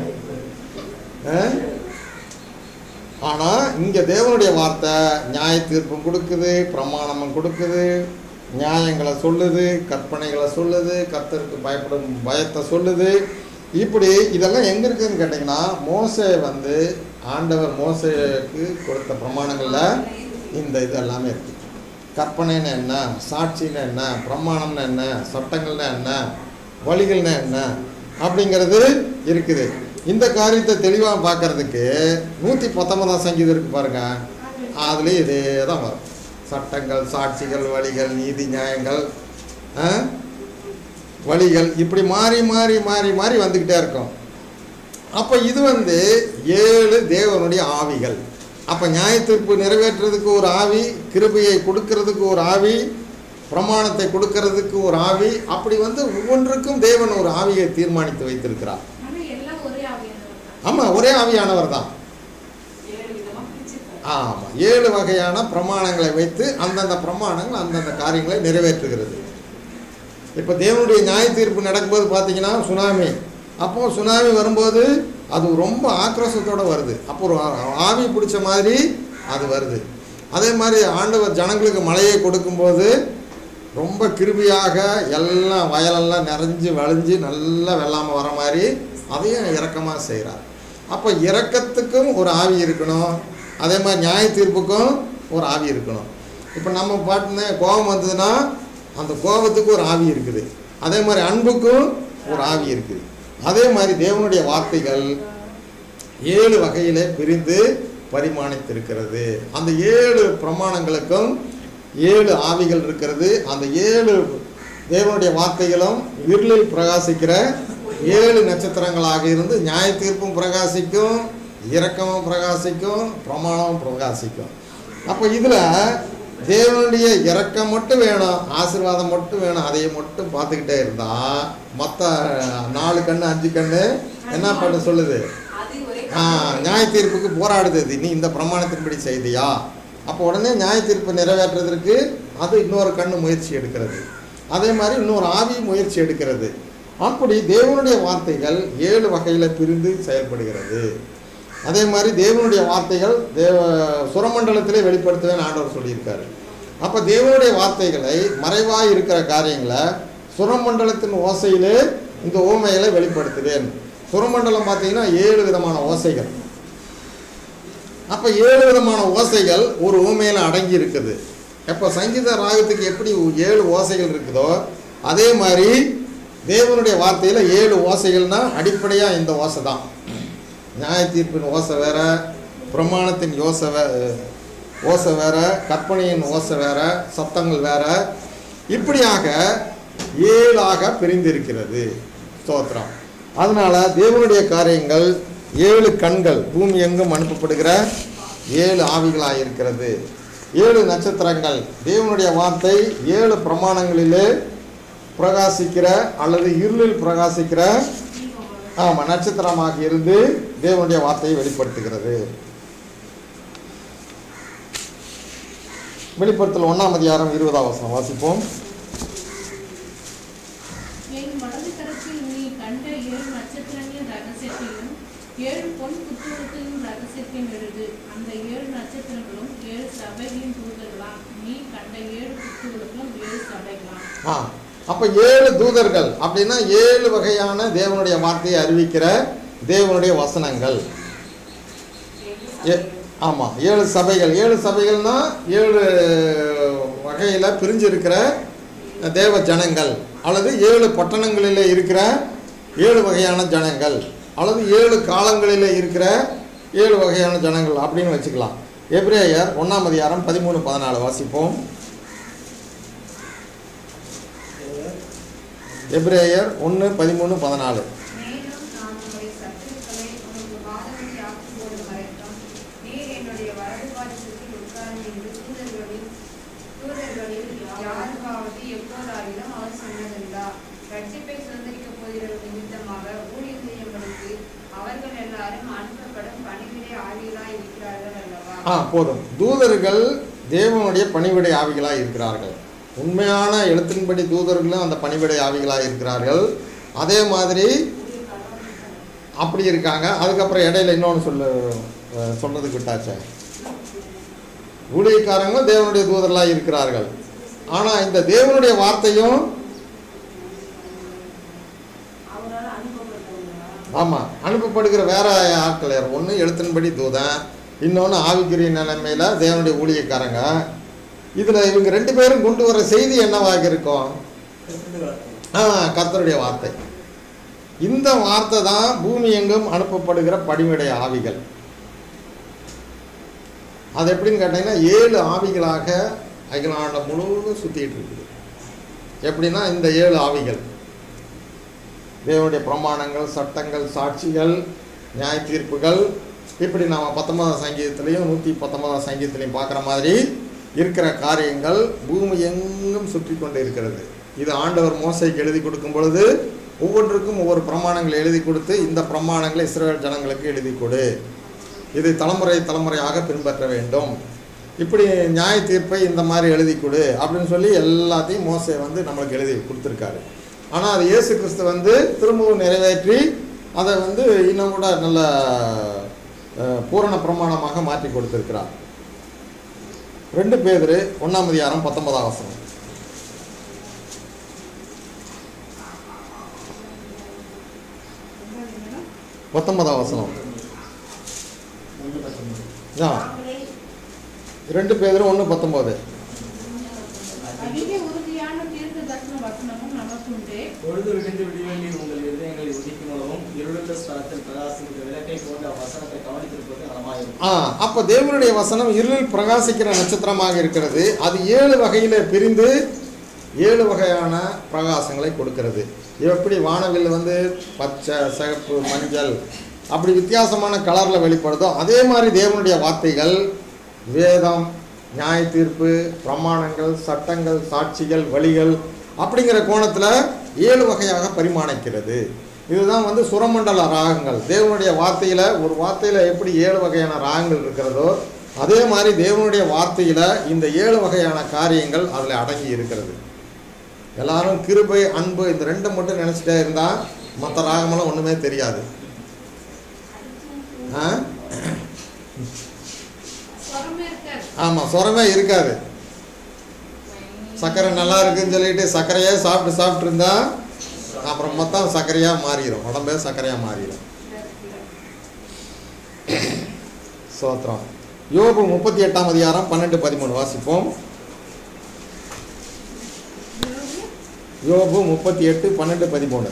ஆனால் இங்கே தேவனுடைய வார்த்தை நியாய தீர்ப்பும் கொடுக்குது பிரமாணமும் கொடுக்குது நியாயங்களை சொல்லுது கற்பனைகளை சொல்லுது கர்த்தருக்கு பயப்படும் பயத்தை சொல்லுது இப்படி இதெல்லாம் எங்கே இருக்குதுன்னு கேட்டிங்கன்னா மோசே வந்து ஆண்டவர் மோசேக்கு கொடுத்த பிரமாணங்களில் இந்த இது எல்லாமே இருக்குது கற்பனைன்னு என்ன சாட்சின்னு என்ன பிரமாணம்னு என்ன சட்டங்கள்னா என்ன வழிகள்னா என்ன அப்படிங்கிறது இருக்குது இந்த காரியத்தை தெளிவாக பார்க்கறதுக்கு நூற்றி பத்தொன்பதாம் சங்கீதம் இருக்கு பாருங்க அதுலேயும் இதே தான் வரும் சட்டங்கள் சாட்சிகள் வழிகள் நீதி நியாயங்கள் ஆ? வழிகள் இப்படி மாறி மாறி மாறி மாறி வந்துக்கிட்டே இருக்கும் அப்போ இது வந்து ஏழு தேவனுடைய ஆவிகள் அப்போ நியாயத்தீர்ப்பு நிறைவேற்றுறதுக்கு ஒரு ஆவி கிருபையை கொடுக்கறதுக்கு ஒரு ஆவி பிரமாணத்தை கொடுக்கறதுக்கு ஒரு ஆவி அப்படி வந்து ஒவ்வொன்றுக்கும் தேவன் ஒரு ஆவியை தீர்மானித்து வைத்திருக்கிறார் ஆனா எல்லாம் ஒரே ஆவியானவர் தான் ஆமாம் ஒரே ஆவியானவர் தான் ஏழு விதமா பிரிச்சிருக்காரு ஆமாம் ஏழு வகையான பிரமாணங்களை வைத்து அந்தந்த பிரமாணங்கள் அந்தந்த காரியங்களை நிறைவேற்றுகிறது இப்போ தேவனுடைய நியாய தீர்ப்பு நடக்கும்போது பார்த்தீங்கன்னா சுனாமி அப்போ சுனாமி வரும்போது அது ரொம்ப ஆக்ரோஷத்தோட வருது அப்போ ஒரு ஆ- ஆவி பிடிச்ச மாதிரி அது வருது அதே மாதிரி ஆண்டவர் ஜனங்களுக்கு மழையை கொடுக்கும்போது ரொம்ப கிருபியாக எல்லாம் வயலெல்லாம் நிறைஞ்சு வழிஞ்சு நல்லா வெள்ளாமல் வர மாதிரி அதையும் இரக்கமாக செய்கிறார் அப்போ இரக்கத்துக்கும் ஒரு ஆவி இருக்கணும் அதே மாதிரி நியாய தீர்ப்புக்கும் ஒரு ஆவி இருக்கணும் இப்போ நம்ம பாட்டுன்னு கோபம் வந்ததுன்னா அந்த கோபத்துக்கு ஒரு ஆவி இருக்குது அதே மாதிரி அன்புக்கும் ஒரு ஆவி இருக்குது அதே மாதிரி தேவனுடைய வார்த்தைகள் ஏழு வகையிலே பிரிந்து பரிமாணித்திருக்கிறது அந்த ஏழு பிரமாணங்களுக்கும் ஏழு ஆவிகள் இருக்கிறது அந்த ஏழு தேவனுடைய வார்த்தைகளும் இருளில் பிரகாசிக்கிற ஏழு நட்சத்திரங்களாக இருந்து நியாய தீர்ப்பும் பிரகாசிக்கும் இரக்கமும் பிரகாசிக்கும் பிரமாணமும் பிரகாசிக்கும் அப்போ இதில் தேவனுடைய இரக்கம் மட்டும் வேணும் ஆசீர்வாதம் மட்டும் வேணும் அதை மட்டும் பார்த்துக்கிட்டே இருந்தா மற்ற நாலு கண்ணு அஞ்சு கண்ணு என்ன பண்ண சொல்லுது அது ஒரே ஆ, நியாய தீர்ப்புக்கு போராடுது இது. நீ இந்த பிரமாணத்தின்படி செய்தியா அப்போ உடனே நியாய தீர்ப்பு நிறைவேற்றுறதற்கு அது இன்னொரு கண்ணு முயற்சி எடுக்கிறது அதே மாதிரி இன்னொரு ஆவி முயற்சி எடுக்கிறது அப்படி தேவனுடைய வார்த்தைகள் ஏழு வகையில் பிரிந்து செயல்படுகிறது அதே மாதிரி தேவனுடைய வார்த்தைகள் தேவ சுரமண்டலத்திலே வெளிப்படுத்துவேன் ஆண்டவர் சொல்லியிருக்காரு அப்போ தேவனுடைய வார்த்தைகளை மறைவாக இருக்கிற காரியங்களை சுரமண்டலத்தின் ஓசையிலே இந்த ஓமைகளை வெளிப்படுத்துவேன் சுரமண்டலம் பார்த்தீங்கன்னா ஏழு விதமான ஓசைகள் அப்போ ஏழு விதமான ஓசைகள் ஒரு ஊமையில் அடங்கி இருக்குது இப்போ சங்கீத ராகத்துக்கு எப்படி ஏழு ஓசைகள் இருக்குதோ அதே மாதிரி தேவனுடைய வார்த்தையில் ஏழு ஓசைகள்னா அடிப்படையாக இந்த ஓசை தான் நியாய தீர்ப்பின் ஓசை வேற பிரமாணத்தின் யோசை வே ஓசை வேற கற்பனையின் ஓசை வேற சத்தங்கள் வேற இப்படியாக ஏழாக பிரிந்திருக்கிறது ஸ்தோத்திரம் அதனால தேவனுடைய காரியங்கள் ஏழு கண்கள் பூமி எங்கும் அனுப்பப்படுகிற ஏழு ஆவிகளாக இருக்கிறது ஏழு நட்சத்திரங்கள் தேவனுடைய வார்த்தை ஏழு பிரமாணங்களிலே பிரகாசிக்கிற அல்லது இருளில் பிரகாசிக்கிற ஆமாம் நட்சத்திரமாக இருந்து தேவனுடைய வார்த்தையை வெளிப்படுத்துகிறது வெளிப்படுத்தல் ஒன்றாம் அதிகாரம் இருபதாம் வசனம் வாசிப்போம் என் வலது கரத்தில் நீ கண்ட ஏழு நட்சத்திரங்களின் ரகசியத்தையும் ஏழு பொன் புத்தகத்தின் ரகசியத்தையும் எழுது அந்த ஏழு நட்சத்திரங்களும் ஏழு சபைகளின் தூதர்களாம் நீ கண்ட ஏழு புத்தகங்களும் ஏழு சபைகளாம் ஆ அப்போ ஏழு தூதர்கள் அப்படின்னா ஏழு வகையான தேவனுடைய வார்த்தையை அறிவிக்கிற தேவனுடைய வசனங்கள் ஏ ஆமாம் ஏழு சபைகள் ஏழு சபைகள்னா ஏழு வகையில் பிரிஞ்சு இருக்கிற தேவ ஜனங்கள் அல்லது ஏழு பட்டணங்களில் இருக்கிற ஏழு வகையான ஜனங்கள் அல்லது ஏழு காலங்களில் இருக்கிற ஏழு வகையான ஜனங்கள் அப்படின்னு வச்சுக்கலாம் எப்ரேயர் ஒன்றாம் அதிகாரம் பதிமூணு பதினாலு வாசிப்போம் எப்ரேயர் ஒன்று பதிமூணு பதினாலு மேலும் நான் உம்முடைய சத்துருக்களை உமக்கு பாதகத்தை ஆக்கும்போது வரைக்கும் நீர் என்னுடைய வலது பாதத்தில் உட்காரும் என்று தூதர்களில் தூதர்களில் யாருக்காவது எப்போதாகிலும் அவர் சொன்னதுண்டா ரட்சிப்பை சுதந்திரிக்கப் போகிறவர்கள் நிமித்தமாக ஊழியம் செய்யும்படிக்கு அவர்கள் எல்லாரும் அனுப்பப்படும் பணிவிடை ஆவிகளாய் இருக்கிறார்கள் அல்லவா ஆ போதும் தூதர்கள் தேவனுடைய பணிவிடை ஆவிகளாக இருக்கிறார்கள் உண்மையான எழுத்தின்படி தூதர்களும் அந்த பணிவிடை ஆவிகளாக இருக்கிறார்கள் அதே மாதிரி அப்படி இருக்காங்க அதுக்கப்புறம் இடையில இன்னொன்று சொல்லு அஹ், சொல்றதுக்கு விட்டாச்சே ஊழியக்காரங்களும் தேவனுடைய தூதர்களாக இருக்கிறார்கள் ஆனால் இந்த தேவனுடைய வார்த்தையும் அவரால் அனுப்பப்பட்டவங்களா ஆமாம் அனுப்பப்படுகிற வேற ஆட்கள் யார் ஒன்று எழுத்தின்படி தூதன் இன்னொன்று ஆவிக்குரிய நிலைமையில் தேவனுடைய ஊழியக்காரங்க இதில் இவங்க ரெண்டு பேரும் கொண்டு வர செய்தி என்னவாக இருக்கும் ஆ கர்த்தருடைய வார்த்தை இந்த வார்த்தை தான் பூமி எங்கும் அனுப்பப்படுகிற படிமடை ஆவிகள் அது எப்படின்னு கேட்டிங்கன்னா ஏழு ஆவிகளாக அகிலாண்டம் முழுவதும் சுற்றிட்டு இருக்குது எப்படின்னா இந்த ஏழு ஆவிகள் தேவனுடைய பிரமாணங்கள் சட்டங்கள் சாட்சிகள் நியாய தீர்ப்புகள் இப்படி நாம் பத்தொன்பதாம் சங்கீதத்திலையும் நூற்றி பத்தொன்பதாம் சங்கீதத்திலையும் பார்க்குற மாதிரி இருக்கிற காரியங்கள் பூமி எங்கும் சுற்றி கொண்டு இருக்கிறது இது ஆண்டவர் மோசைக்கு எழுதி கொடுக்கும் பொழுது ஒவ்வொன்றுக்கும் ஒவ்வொரு பிரமாணங்கள் எழுதி கொடுத்து இந்த பிரமாணங்களை இஸ்ரேல் ஜனங்களுக்கு எழுதி கொடு இதை தலைமுறை தலைமுறையாக பின்பற்ற வேண்டும் இப்படி நியாய தீர்ப்பை இந்த மாதிரி எழுதி கொடு அப்படின்னு சொல்லி எல்லாத்தையும் மோசை வந்து நம்மளுக்கு எழுதி கொடுத்துருக்காரு ஆனால் அது இயேசு கிறிஸ்து வந்து திரும்பவும் நிறைவேற்றி அதை வந்து இன்னும் கூட நல்ல அஹ், பூரண பிரமாணமாக மாற்றி கொடுத்திருக்கிறார் ரெண்டு பேர் ஒன்றாம் அதிகாரம் பத்தொன்பதாம் வசனம் பத்தொன்பதாம் வசனம் ஆ அவளை ரெண்டு பேரும் ஒன்று பத்தொம்போது அதிக உறுதியான தீர்க்க தரிசன வசனமும் நமக்குண்டு பொழுது விடிந்து விடிவேண்டி உங்கள் இருதயங்களை உதிக்கும் அளவும் இருளுள்ள ஸ்தலத்தில் பிரகாசிக்கிற விளக்கை போன்ற வசனத்தை கவனித்திருப்பது நலமாயிருக்கும் ஆ அப்போ தேவனுடைய வசனம் இருளில் பிரகாசிக்கிற நட்சத்திரமாக இருக்கிறது அது ஏழு வகையில் பிரிந்து ஏழு வகையான பிரகாசங்களை கொடுக்கிறது எப்படி வானவில் வந்து பச்சை சிகப்பு மஞ்சள் அப்படி வித்தியாசமான கலரில் வெளிப்படுதோ அதே மாதிரி தேவனுடைய வார்த்தைகள் வேதம் நியாய தீர்ப்பு பிரமாணங்கள் சட்டங்கள் சாட்சிகள் வழிகள் அப்படிங்கிற கோணத்தில் ஏழு வகையாக பரிமாணிக்கிறது இதுதான் வந்து சுரமண்டல ராகங்கள் தேவனுடைய வார்த்தையில் ஒரு வார்த்தையில் எப்படி ஏழு வகையான ராகங்கள் இருக்கிறதோ அதே மாதிரி தேவனுடைய வார்த்தையில் இந்த ஏழு வகையான காரியங்கள் அதில் அடங்கி இருக்கிறது எல்லாரும் கிருபை அன்பு இந்த ரெண்டும் மட்டும் நினச்சிட்டே இருந்தால் மற்ற ராகமெல்லாம் ஒன்றுமே தெரியாது ஆ ஸ்வரமே இருக்காது ஆமாம் சுரமே இருக்காது சர்க்கரை நல்லா இருக்குன்னு சொல்லிட்டு சர்க்கரையே சாப்பிட்டு சாப்பிட்டு இருந்தா அப்புறம் மொத்தம் சர்க்கரையாக மாறிடும் உடம்பே சர்க்கரையாக மாறிடும் சோத்திரம் யோபு முப்பத்தி எட்டாம் அதிகாரம் பன்னெண்டு பதிமூணு வாசிப்போம் யோபு முப்பத்தி எட்டு பன்னெண்டு பதிமூணு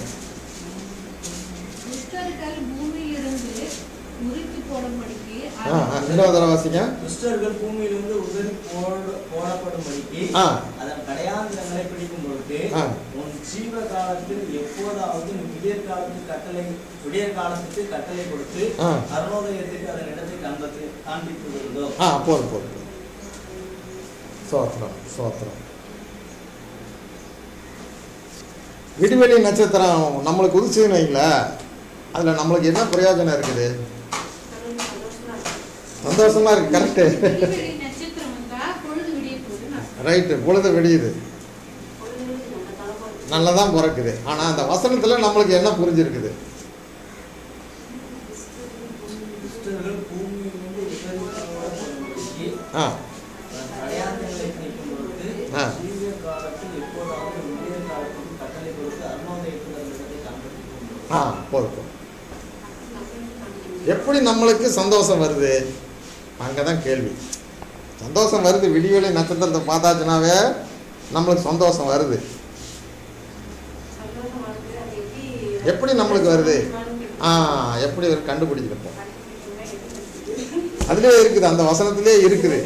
துஷ்டர்கள் பூமியிலிருந்து முறித்து போடும்படிக்கு ஆ ஆ, இன்னொரு தடவை வாசிங்க துஷ்டர்கள் பூமியிலிருந்து உதறி போட போடப்படும்படிக்கு ஆ. அதன் கடையாந்திரங்களை பிடிக்கும் பொழுது ஆ. உன் ஜீவ காலத்தில் எப்போதாவது நீ விடியற் காலத்தில் கட்டளை விடியற் காலத்துக்கு கட்டளை கொடுத்து ஆ. அருணோதயத்துக்கு அதன் இடத்தை காண்பது காண்பித்து வருதோ ஆ போதும் போதும் போதும். சோத்திரம் சோத்திரம் விடிவெளி நட்சத்திரம் நம்மளுக்கு உதிச்சுன்னு வைங்களேன் அதில் நம்மளுக்கு என்ன பிரயோஜனம் இருக்குது சந்தோஷமா இருக்கு கரெக்டு விடிவெளி நட்சத்திரம் வந்தா பொழுது விடிய போகுதுன்னு அர்த்தம். ரைட்டு பொழுது விடியுது நல்லதான் பிறக்குது ஆனால் அந்த வசனத்தில் நம்மளுக்கு என்ன புரிஞ்சிருக்குது கிறிஸ்தவர்கள் பூமியிலிருந்து விபரீதமாக வரும்படிக்கு ஆ அடையாளங்களை கணிக்கும் பொழுது ஆ. ஜீவிய காலத்தில் எப்போதாவது விடிய காலத்துக்கு கட்டளை கொடுத்து அருணோதயத்தில் இடத்தை காண்பிக்கும் ஆ போதும் போதும். எப்படி நம்மளுக்கு சந்தோஷம் வருது அங்கே தான் கேள்வி சந்தோஷம் வருது விடிவெளி நட்சத்திரத்தை பார்த்தாச்சுனாவே நம்மளுக்கு சந்தோஷம் வருது எப்படி நம்மளுக்கு வருது ஆ எப்படி ஒரு கண்டுபிடிச்சிருப்போம் அதுலேயே இருக்குது அந்த வசனத்திலே இருக்குது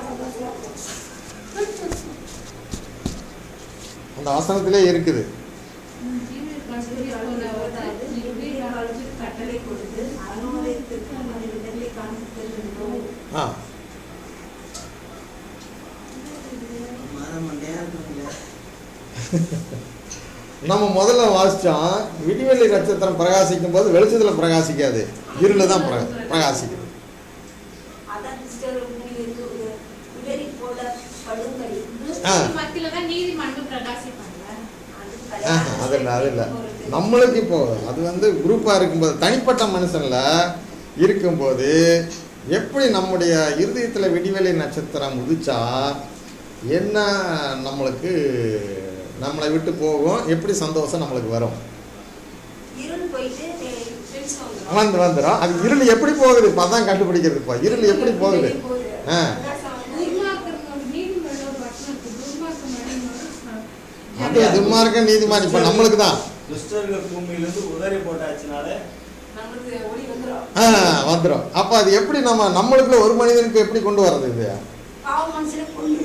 அந்த வசனத்திலே இருக்குது ஜீவிய காலத்தில் எப்போதாவது விடிய காலத்துக்கு கட்டளை கொடுத்து அனுமதித்திற்கு அந்த இடத்தை காண்பித்திருந்தோம் ஆ நம்ம முதல்ல வாசிச்சோம் விடிவெள்ளி நட்சத்திரம் பிரகாசிக்கும் போது வெளிச்சத்தில் பிரகாசிக்காது இருளில் தான் பிரகா பிரகாசிக்கும் அதான் சிஸ்டர் உங்களுக்கு உதறி போடப்படும்படி ஆ. மத்தியில தான் நீதிமன்றம் பிரகாசிப்பாங்க அது ஆஹா, அது இல்லை அது இல்லை நம்மளுக்கு இப்போ அது வந்து குரூப்பாக இருக்கும்போது தனிப்பட்ட மனுஷனில் இருக்கும்போது எப்படி நம்முடைய இருதயத்தில் விடிவெளி நட்சத்திரம் உதிச்சா என்ன நம்மளுக்கு நம்மளை விட்டு போகும் எப்படி சந்தோஷம் நம்மளுக்கு வரும் இருள் போயிட்டு வெளிச்சம் வந்துரும். வந்து வந்துடும் அது இருள் எப்படி போகுது இப்போ அதான் கண்டுபிடிக்கிறது இப்போ இருள் எப்படி போகுது ஆ துன்மார்க்கர்கள் நீதிமன்றம் ஒரு வசனம் இருக்கு. துன்மார்க்கம் அடையும்போது அது துன்மார்க்க நீதிமான் இப்போ நம்மளுக்கு தான் துஷ்டர்கள் பூமியிலிருந்து உதறி போட்டாச்சுனால நம்மளுக்கு ஒளி வந்துரும் ஆ வந்துடும் அப்போ அது எப்படி நம்ம நம்மளுக்குள்ள ஒரு மனிதனுக்கு எப்படி கொண்டு வர்றது இது பாவ மனுஷனை கொண்டுரும்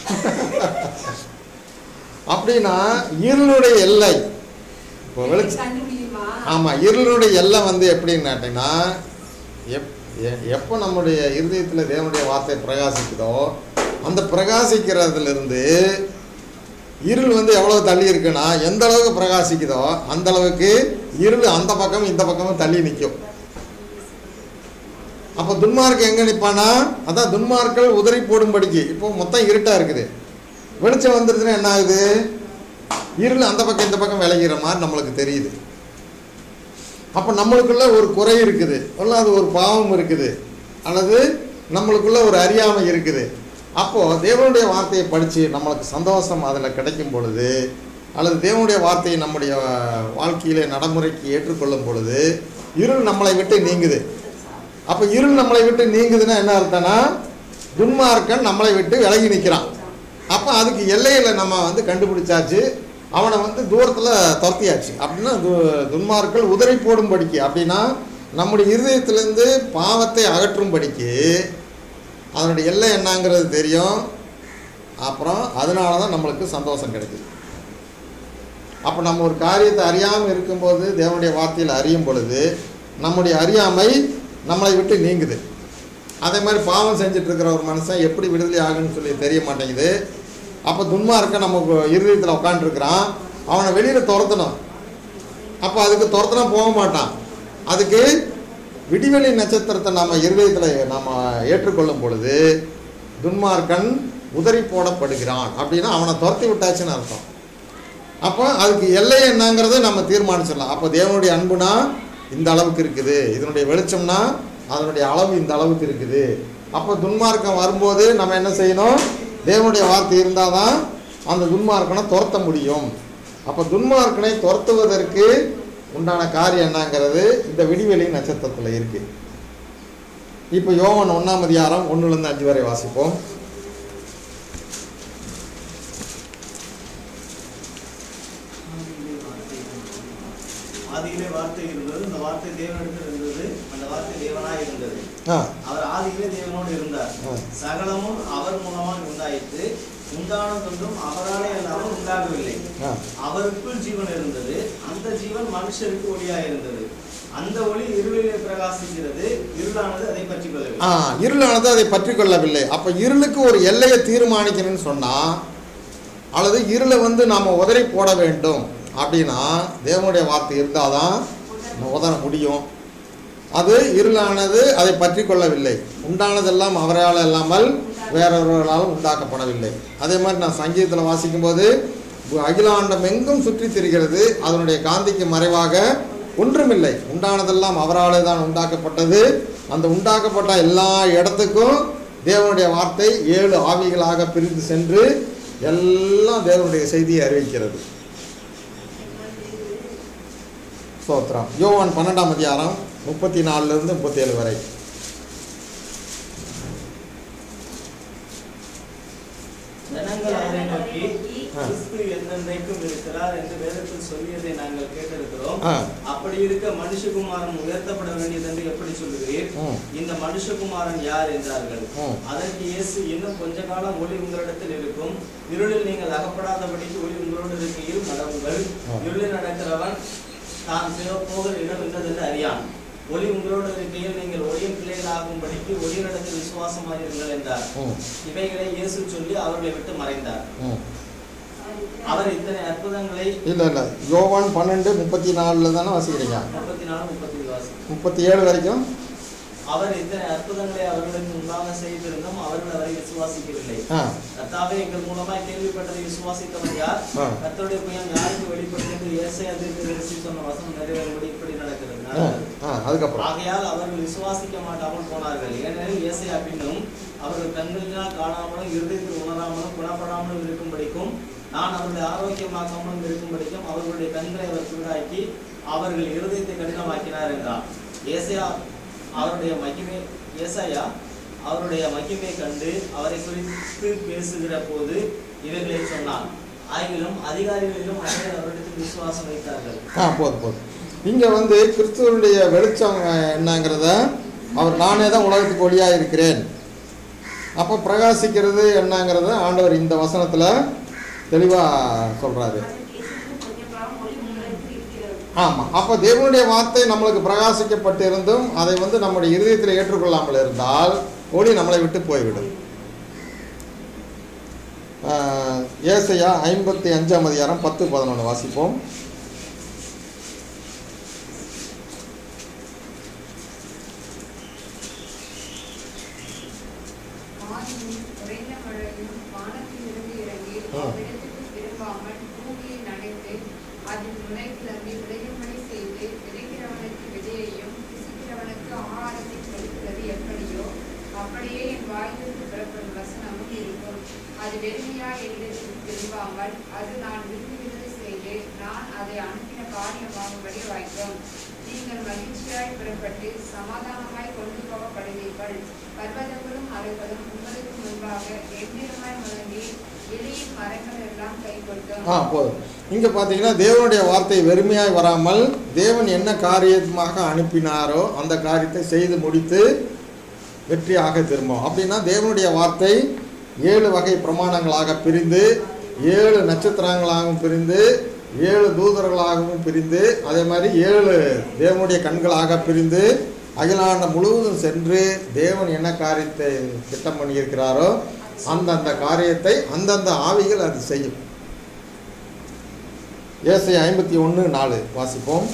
அப்படின்னா இருளுடைய எல்லை இப்போ வெளிச்ச கண்டுபிடிக்குமா ஆமாம் இருளுடைய எல்லை வந்து எப்படின்னு கேட்டிங்கன்னா எப் எ- எப்போ நம்முடைய இருதயத்தில் தேவனுடைய வார்த்தை பிரகாசிக்குதோ அந்த பிரகாசிக்கிறதுலேருந்து இருள் வந்து எவ்வளோ தள்ளி இருக்குன்னா எந்த அளவுக்கு பிரகாசிக்குதோ அந்த அளவுக்கு இருள் அந்த பக்கம் இந்த பக்கமும் தள்ளி நிற்கும் அப்போ துன்மார்க்கு எங்கே நிற்பானா அதான் துன்மார்கள் உதறி போடும்படிக்கு இப்போ மொத்தம் இருட்டாக இருக்குது வெளிச்சம் வந்துருச்சுன்னா என்ன ஆகுது இருள் அந்த பக்கம் இந்த பக்கம் விளைகிற மாதிரி நம்மளுக்கு தெரியுது அப்போ நம்மளுக்குள்ள ஒரு குறை இருக்குது அல்ல அது ஒரு பாவம் இருக்குது அல்லது நம்மளுக்குள்ள ஒரு அறியாமை இருக்குது அப்போது தேவனுடைய வார்த்தையை படித்து நம்மளுக்கு சந்தோஷம் அதில் கிடைக்கும் பொழுது அல்லது தேவனுடைய வார்த்தையை நம்முடைய வாழ்க்கையிலே நடைமுறைக்கு ஏற்றுக்கொள்ளும் பொழுது இருள் நம்மளை விட்டு நீங்குது அப்போ இருள் நம்மளை விட்டு நீங்குதுன்னா என்ன அர்த்தம்னா துன்மார்க்கன் நம்மளை விட்டு விலகி நிற்கிறான் அப்போ அதுக்கு எல்லையில் நம்ம வந்து கண்டுபிடிச்சாச்சு அவனை வந்து தூரத்தில் துரத்தியாச்சு அப்படின்னா து துன்மார்கள் உதறி போடும்படிக்கு அப்படின்னா நம்முடைய இருதயத்திலேருந்து பாவத்தை அகற்றும்படிக்கு அதனுடைய எல்லை என்னங்கிறது தெரியும் அப்புறம் அதனால தான் நம்மளுக்கு சந்தோஷம் கிடைக்குது அப்போ நம்ம ஒரு காரியத்தை அறியாமல் இருக்கும்போது தேவனுடைய வார்த்தையில் அறியும் பொழுது நம்முடைய அறியாமை நம்மளை விட்டு நீங்குது அதே மாதிரி பாவம் செஞ்சுட்டு இருக்கிற ஒரு மனுஷன் எப்படி விடுதலை ஆகுன்னு சொல்லி தெரிய மாட்டேங்குது அப்போ துன்மார்க்க நம்ம இருதயத்தில் உட்காந்துருக்குறான் அவனை வெளியில் துரத்தணும் அப்போ அதுக்கு துரத்தினா போக மாட்டான் அதுக்கு விடிவெளி நட்சத்திரத்தை நம்ம இருதயத்தில் நம்ம ஏற்றுக்கொள்ளும் பொழுது துன்மார்க்கன் உதறி போடப்படுகிறான் அப்படின்னா அவனை துரத்தி விட்டாச்சுன்னு அர்த்தம் அப்போ அதுக்கு எல்லை என்னங்கிறத நம்ம தீர்மானிச்சிடலாம் அப்போ தேவனுடைய அன்புனா இந்த அளவுக்கு இருக்குது இதனுடைய வெளிச்சம்னா அதனுடைய அளவு இந்த அளவுக்கு இருக்குது அப்போ துன்மார்க்கம் வரும்போது நம்ம என்ன செய்யணும் தேவனுடைய வார்த்தை இருந்தால் தான் அந்த துன்மார்க்கனை துரத்த முடியும் அப்போ துன்மார்க்கனை துரத்துவதற்கு உண்டான காரியம் என்னங்கிறது இந்த விடிவெளி நட்சத்திரத்தில் இருக்கு இப்போ யோவன் ஒன்றாம் அதிகாரம் ஒன்றுலேருந்து அஞ்சு வரை வாசிப்போம் ஆதியிலே வார்த்தை இருந்தது அந்த வார்த்தை தேவனிடத்தில் இருந்தது அந்த வார்த்தை தேவனாய் இருந்தது ஆ அவர் ஆதியிலே தேவனோடு இருந்தார் ஆ. சகலமும் அவர் மூலமாக உண்டாயிற்று உண்டானதொன்றும் அவராலே அல்லாமல் உண்டாகவில்லை ஆ அவருக்குள் ஜீவன் இருந்தது அந்த ஜீவன் மனுஷருக்கு ஒளியாக இருந்தது அந்த ஒளி இருளிலே பிரகாசிக்கிறது இருளானது அதை பற்றி கொள்ளவில்லை ஆ இருளானது அதை பற்றி கொள்ளவில்லை அப்போ இருளுக்கு ஒரு எல்லையை தீர்மானிக்கணும்னு சொன்னால் அல்லது இருளை வந்து நாம் உதறி போட வேண்டும் அப்படின்னா தேவனுடைய வார்த்தை இருந்தால் தான் உதர முடியும் அது இருளானது அதை பற்றி கொள்ளவில்லை உண்டானதெல்லாம் அவரால் இல்லாமல் வேறொருவர்களாலும் உண்டாக்கப்படவில்லை அதே மாதிரி நான் சங்கீதத்தில் வாசிக்கும்போது அகிலாண்டம் எங்கும் சுற்றி திரிகிறது அதனுடைய காந்திக்கு மறைவாக ஒன்றுமில்லை உண்டானதெல்லாம் அவராலே தான் உண்டாக்கப்பட்டது அந்த உண்டாக்கப்பட்ட எல்லா இடத்துக்கும் தேவனுடைய வார்த்தை ஏழு ஆவிகளாக பிரிந்து சென்று எல்லாம் தேவனுடைய செய்தியை அறிவிக்கிறது ஸ்தோத்திரம் யோவான் பன்னெண்டாம் அதிகாரம் முப்பத்தி நாலுலேருந்து முப்பத்தேழு வரை ஜனங்கள் அவரை நோக்கி ஆ. கிறிஸ்து என்றென்றைக்கும் இருக்கிறார் என்று வேதத்தில் சொல்லியதை நாங்கள் கேட்டிருக்கிறோம் ஆ அப்படி இருக்க மனுஷகுமாரன் உயர்த்தப்பட வேண்டியது என்று எப்படி சொல்லுகிறீர் ம். இந்த மனுஷகுமாரன் யார் என்றார்கள் ம். அதற்கு இயேசு இன்னும் கொஞ்ச காலம் ஒளி உங்களிடத்தில் இருக்கும் இருளில் நீங்கள் அகப்படாதபடிக்கு ஒளி உங்களோடு இருக்கையில் நடவுங்கள் ஆ. இருளில் நடக்கிறவன் தான் சிவ போகிற இடம் என்னதென்று அறியான் ஒளி உங்களோடு இருக்கையில் நீங்கள் ஒளியின் பிள்ளைகள் ஆகும்படிக்கு ஒளியினிடத்தில் விசுவாசமாயிருங்கள் என்றார் ம் இவைகளை இயேசு சொல்லி அவர்களை விட்டு மறைந்தார் ம் அவர் இத்தனை அற்புதங்களை இல்லை இல்லை யோவான் பன்னெண்டு முப்பத்தி நாலில் தானே வாசிக்கிறீங்க முப்பத்தி நாலு முப்பத்தி வாசி முப்பத்தி ஏழு வரைக்கும் அவர் இத்தனை அற்புதங்களை அவர்களுக்கு முன்பாக செய்திருந்தும் அவர்கள் அவரை விசுவாசிக்கவில்லை ஆ கர்த்தாவே எங்கள் மூலமாய் கேள்விப்பட்டதை விசுவாசித்தவர் யார் ஆ. கர்த்தருடைய புயம் யாருக்கு வெளிப்படுகிறது இயேசை அதிர்ச்சி சொன்ன வசனம் நிறைவேறும்படி இப்படி நடக்கிறது ஆ நடந்தது. ஆ அதுக்கப்புறம் ஆகையால் அவர்கள் விசுவாசிக்க மாட்டாமல் போனார்கள் ஏனெனில் இயேசையா பின்னும் அவர்கள் கண்களினால் காணாமலும் இருதயத்தில் உணராமலும் குணப்படாமலும் இருக்கும்படிக்கும் நான் அவர்களை ஆரோக்கியமாக்காமலும் இருக்கும்படிக்கும் அவர்களுடைய கண்களை அவர் சூடாக்கி அவர்கள் இருதயத்தை கடினமாக்கினார் என்றார் ஏசையா அவருடைய மகிமை ஏசாயா அவருடைய மகிமை கண்டு அவரை குறித்து பேசுகிற போது இவைகளை சொன்னார் ஆகிலும் அதிகாரிகளிலும் அநேகர் அவரிடத்தில் விசுவாசம் வைத்தார்கள் ஆ போதும் போதும் இங்கே வந்து கிறிஸ்துவனுடைய வெளிச்சம் அஹ், என்னங்கிறத அவர் நானே தான் உலகத்துக்கு ஒளியாக இருக்கிறேன் அப்போ பிரகாசிக்கிறது என்னங்கிறத ஆண்டவர் இந்த வசனத்தில் தெளிவாக சொல்கிறாரு அதற்கு இயேசுவுக்கு கொஞ்ச காலம் ஒளி உங்களிடத்தில் இருக்கிறது ஆமாம் அப்போ தேவனுடைய வார்த்தை நம்மளுக்கு பிரகாசிக்கப்பட்டிருந்தும் அதை வந்து நம்முடைய இருதயத்தில் ஏற்றுக்கொள்ளாமல் இருந்தால் ஒளி நம்மளை விட்டு போய்விடும் ஆஹ், ஏசாயா ஐம்பத்தி அஞ்சாம் அதிகாரம் பத்து பதினொன்று வாசிப்போம் ஆதியும் குறைந்த மழையும் வானத்திலிருந்து இறங்கி ஆ. அவ்விடத்துக்கு திரும்பாமல் பூமியை நனைத்து அதில் முளை கிளம்பி விளையும்படி செய்து விதைக்கிறவனுக்கு விதையையும் பிசிக்கிறவனுக்கு ஆகாரத்தை கொடுக்கிறது எப்படியோ அப்படியே என் வாயிலிருந்து புறப்படும் வசனமும் இருக்கும் அது வெறுமையாய் என்னிடத்தில் திரும்பாமல் அது நான் விரும்புகிறது செய்து நான் அதை அனுப்பின காரியமாகும்படி வாய்க்கும் நீங்கள் மகிழ்ச்சியாய் புறப்பட்டு சமாதானமாய் கொண்டு போகப்படுவீர்கள் பர்வதங்களும் மலைகளும் உங்களுக்கு முன்பாக எந்நிறமாய் முழங்கி எளியின் மரங்கள் எல்லாம் கைகொட்டும் ஆ போதும் இங்கே பார்த்தீங்கன்னா தேவனுடைய வார்த்தை வெறுமையாய் வராமல் தேவன் என்ன காரியமாக அனுப்பினாரோ அந்த காரியத்தை செய்து முடித்து வெற்றியாக திரும்பும் அப்படின்னா தேவனுடைய வார்த்தை ஏழு வகை பிரமாணங்களாக பிரிந்து ஏழு நட்சத்திரங்களாகவும் பிரிந்து ஏழு தூதர்களாகவும் பிரிந்து அதே மாதிரி ஏழு தேவனுடைய கண்களாக பிரிந்து அகிலாண்டம் முழுவதும் சென்று தேவன் என்ன காரியத்தை திட்டம் பண்ணியிருக்கிறாரோ அந்தந்த காரியத்தை அந்தந்த ஆவிகள் அது செய்யும் ஏசை ஐம்பத்தி ஒன்று நாலு வாசிப்போம்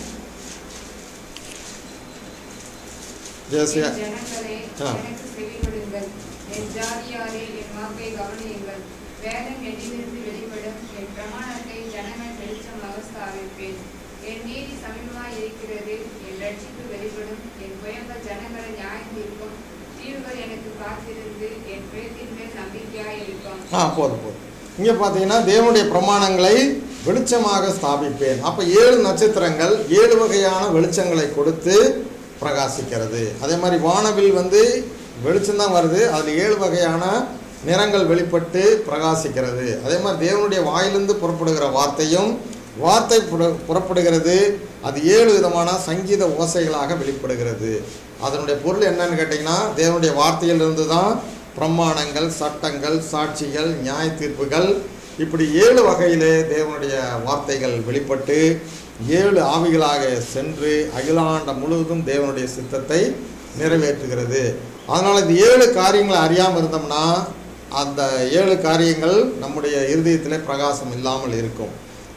ஏசையா என் ஜனங்களே ஆ. எனக்கு செவிகொடுங்கள் என் ஜாதியாரே என் வாக்கை கவனியுங்கள் வேதம் என்னிலிருந்து வெளிப்படும் என் பிரமாணத்தை ஜனங்கள் வெளிச்சமாக ஸ்தாபிப்பேன் என் நீதி சமீபமாய் இருக்கிறது என் ரட்சிப்பு வெளிப்படும் என் புயங்கள் ஜனங்களை நியாயம் தீர்க்கும் தீர்வுகள் எனக்கு காத்திருந்து என் பேத்தின் மேல் நம்பிக்கையாய் இருக்கும் ஆ போதும் போதும் இங்கே பார்த்தீங்கன்னா தேவனுடைய பிரமாணங்களை வெளிச்சமாக ஸ்தாபிப்பேன் அப்போ ஏழு நட்சத்திரங்கள் ஏழு வகையான வெளிச்சங்களை கொடுத்து பிரகாசிக்கிறது அதே மாதிரி வானவில் வந்து வெளிச்சம்தான் வருது அதில் ஏழு வகையான நிறங்கள் வெளிப்பட்டு பிரகாசிக்கிறது அதே மாதிரி தேவனுடைய வாயிலிருந்து புறப்படுகிற வார்த்தையும் வார்த்தை புற- புறப்படுகிறது அது ஏழு விதமான சங்கீத ஓசைகளாக வெளிப்படுகிறது அதனுடைய பொருள் என்னன்னு கேட்டிங்கன்னா தேவனுடைய வார்த்தையிலிருந்து தான் பிரமாணங்கள் சட்டங்கள் சாட்சிகள் நியாய தீர்ப்புகள் இப்படி ஏழு வகையிலே தேவனுடைய வார்த்தைகள் வெளிப்பட்டு ஏழு ஆவிகளாக சென்று அகிலாண்டம் முழுவதும் தேவனுடைய சித்தத்தை நிறைவேற்றுகிறது அதனால் இந்த ஏழு காரியங்களை அறியாமல் இருந்தோம்னா அந்த ஏழு காரியங்கள் நம்முடைய இருதயத்திலே பிரகாசம் இல்லாமல் இருக்கும்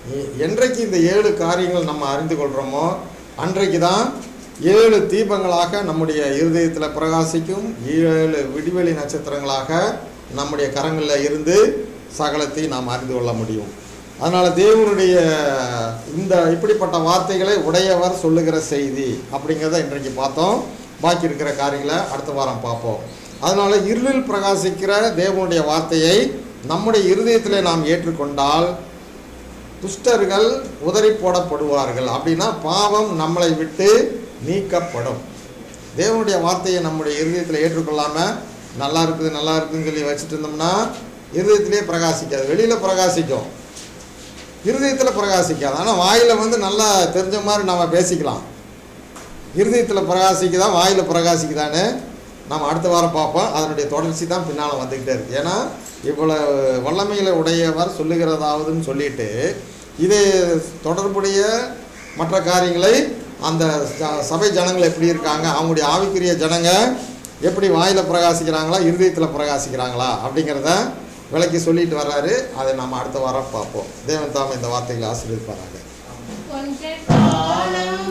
எ- என்றைக்கு இந்த ஏழு காரியங்கள் நம்ம அறிந்து கொள்கிறோமோ அன்றைக்கு தான் ஏழு தீபங்களாக நம்முடைய இருதயத்தில் பிரகாசிக்கும் ஏழு விடிவெளி நட்சத்திரங்களாக நம்முடைய கரங்களில் இருந்து சகலத்தை நாம் அறிந்து கொள்ள முடியும் அதனால் தேவனுடைய இந்த இப்படிப்பட்ட வார்த்தைகளை உடையவர் சொல்லுகிற செய்தி அப்படிங்கிறத இன்றைக்கு பார்த்தோம் பாக்கி இருக்கிற காரியங்களை அடுத்த வாரம் பார்ப்போம் அதனால் இருளில் பிரகாசிக்கிற தேவனுடைய வார்த்தையை நம்முடைய இருதயத்திலே நாம் ஏற்றுக்கொண்டால் துஷ்டர்கள் உதறி போடப்படுவார்கள் அப்படின்னா பாவம் நம்மளை விட்டு நீக்கப்படும் தேவனுடைய வார்த்தையை நம்முடைய இருதயத்தில் ஏற்றுக்கொள்ளாமல் நல்லா இருக்குது நல்லா இருக்குதுன்னு சொல்லி வச்சுட்டு இருந்தோம்னா இருதயத்திலே பிரகாசிக்காது வெளியில் பிரகாசிக்கும் இருதயத்தில் பிரகாசிக்காது ஆனால் வாயில் வந்து நல்லா தெரிஞ்ச மாதிரி நம்ம பேசிக்கலாம் இருதயத்தில் பிரகாசிக்குதா வாயில் பிரகாசிக்குதான்னு நம்ம அடுத்த வாரம் பார்ப்போம் அதனுடைய தொடர்ச்சி தான் பின்னால் வந்துக்கிட்டே இருக்கு ஏன்னா இவ்வளோ வல்லமைகளை உடையவர் சொல்லுகிறதாவதுன்னு சொல்லிட்டு இது தொடர்புடைய மற்ற காரியங்களை அந்த ச- சபை ஜனங்கள் எப்படி இருக்காங்க அவங்களுடைய ஆவிக்குரிய ஜனங்க எப்படி வாயில் பிரகாசிக்கிறாங்களா இருதயத்தில் பிரகாசிக்கிறாங்களா அப்படிங்கிறத விளக்கி சொல்லிட்டு வர்றாரு அதை நம்ம அடுத்த வாரம் பார்ப்போம் தேவன் தாம் இந்த வார்த்தைகளை ஆசீர்வதிப்பாராங்க கொஞ்சம்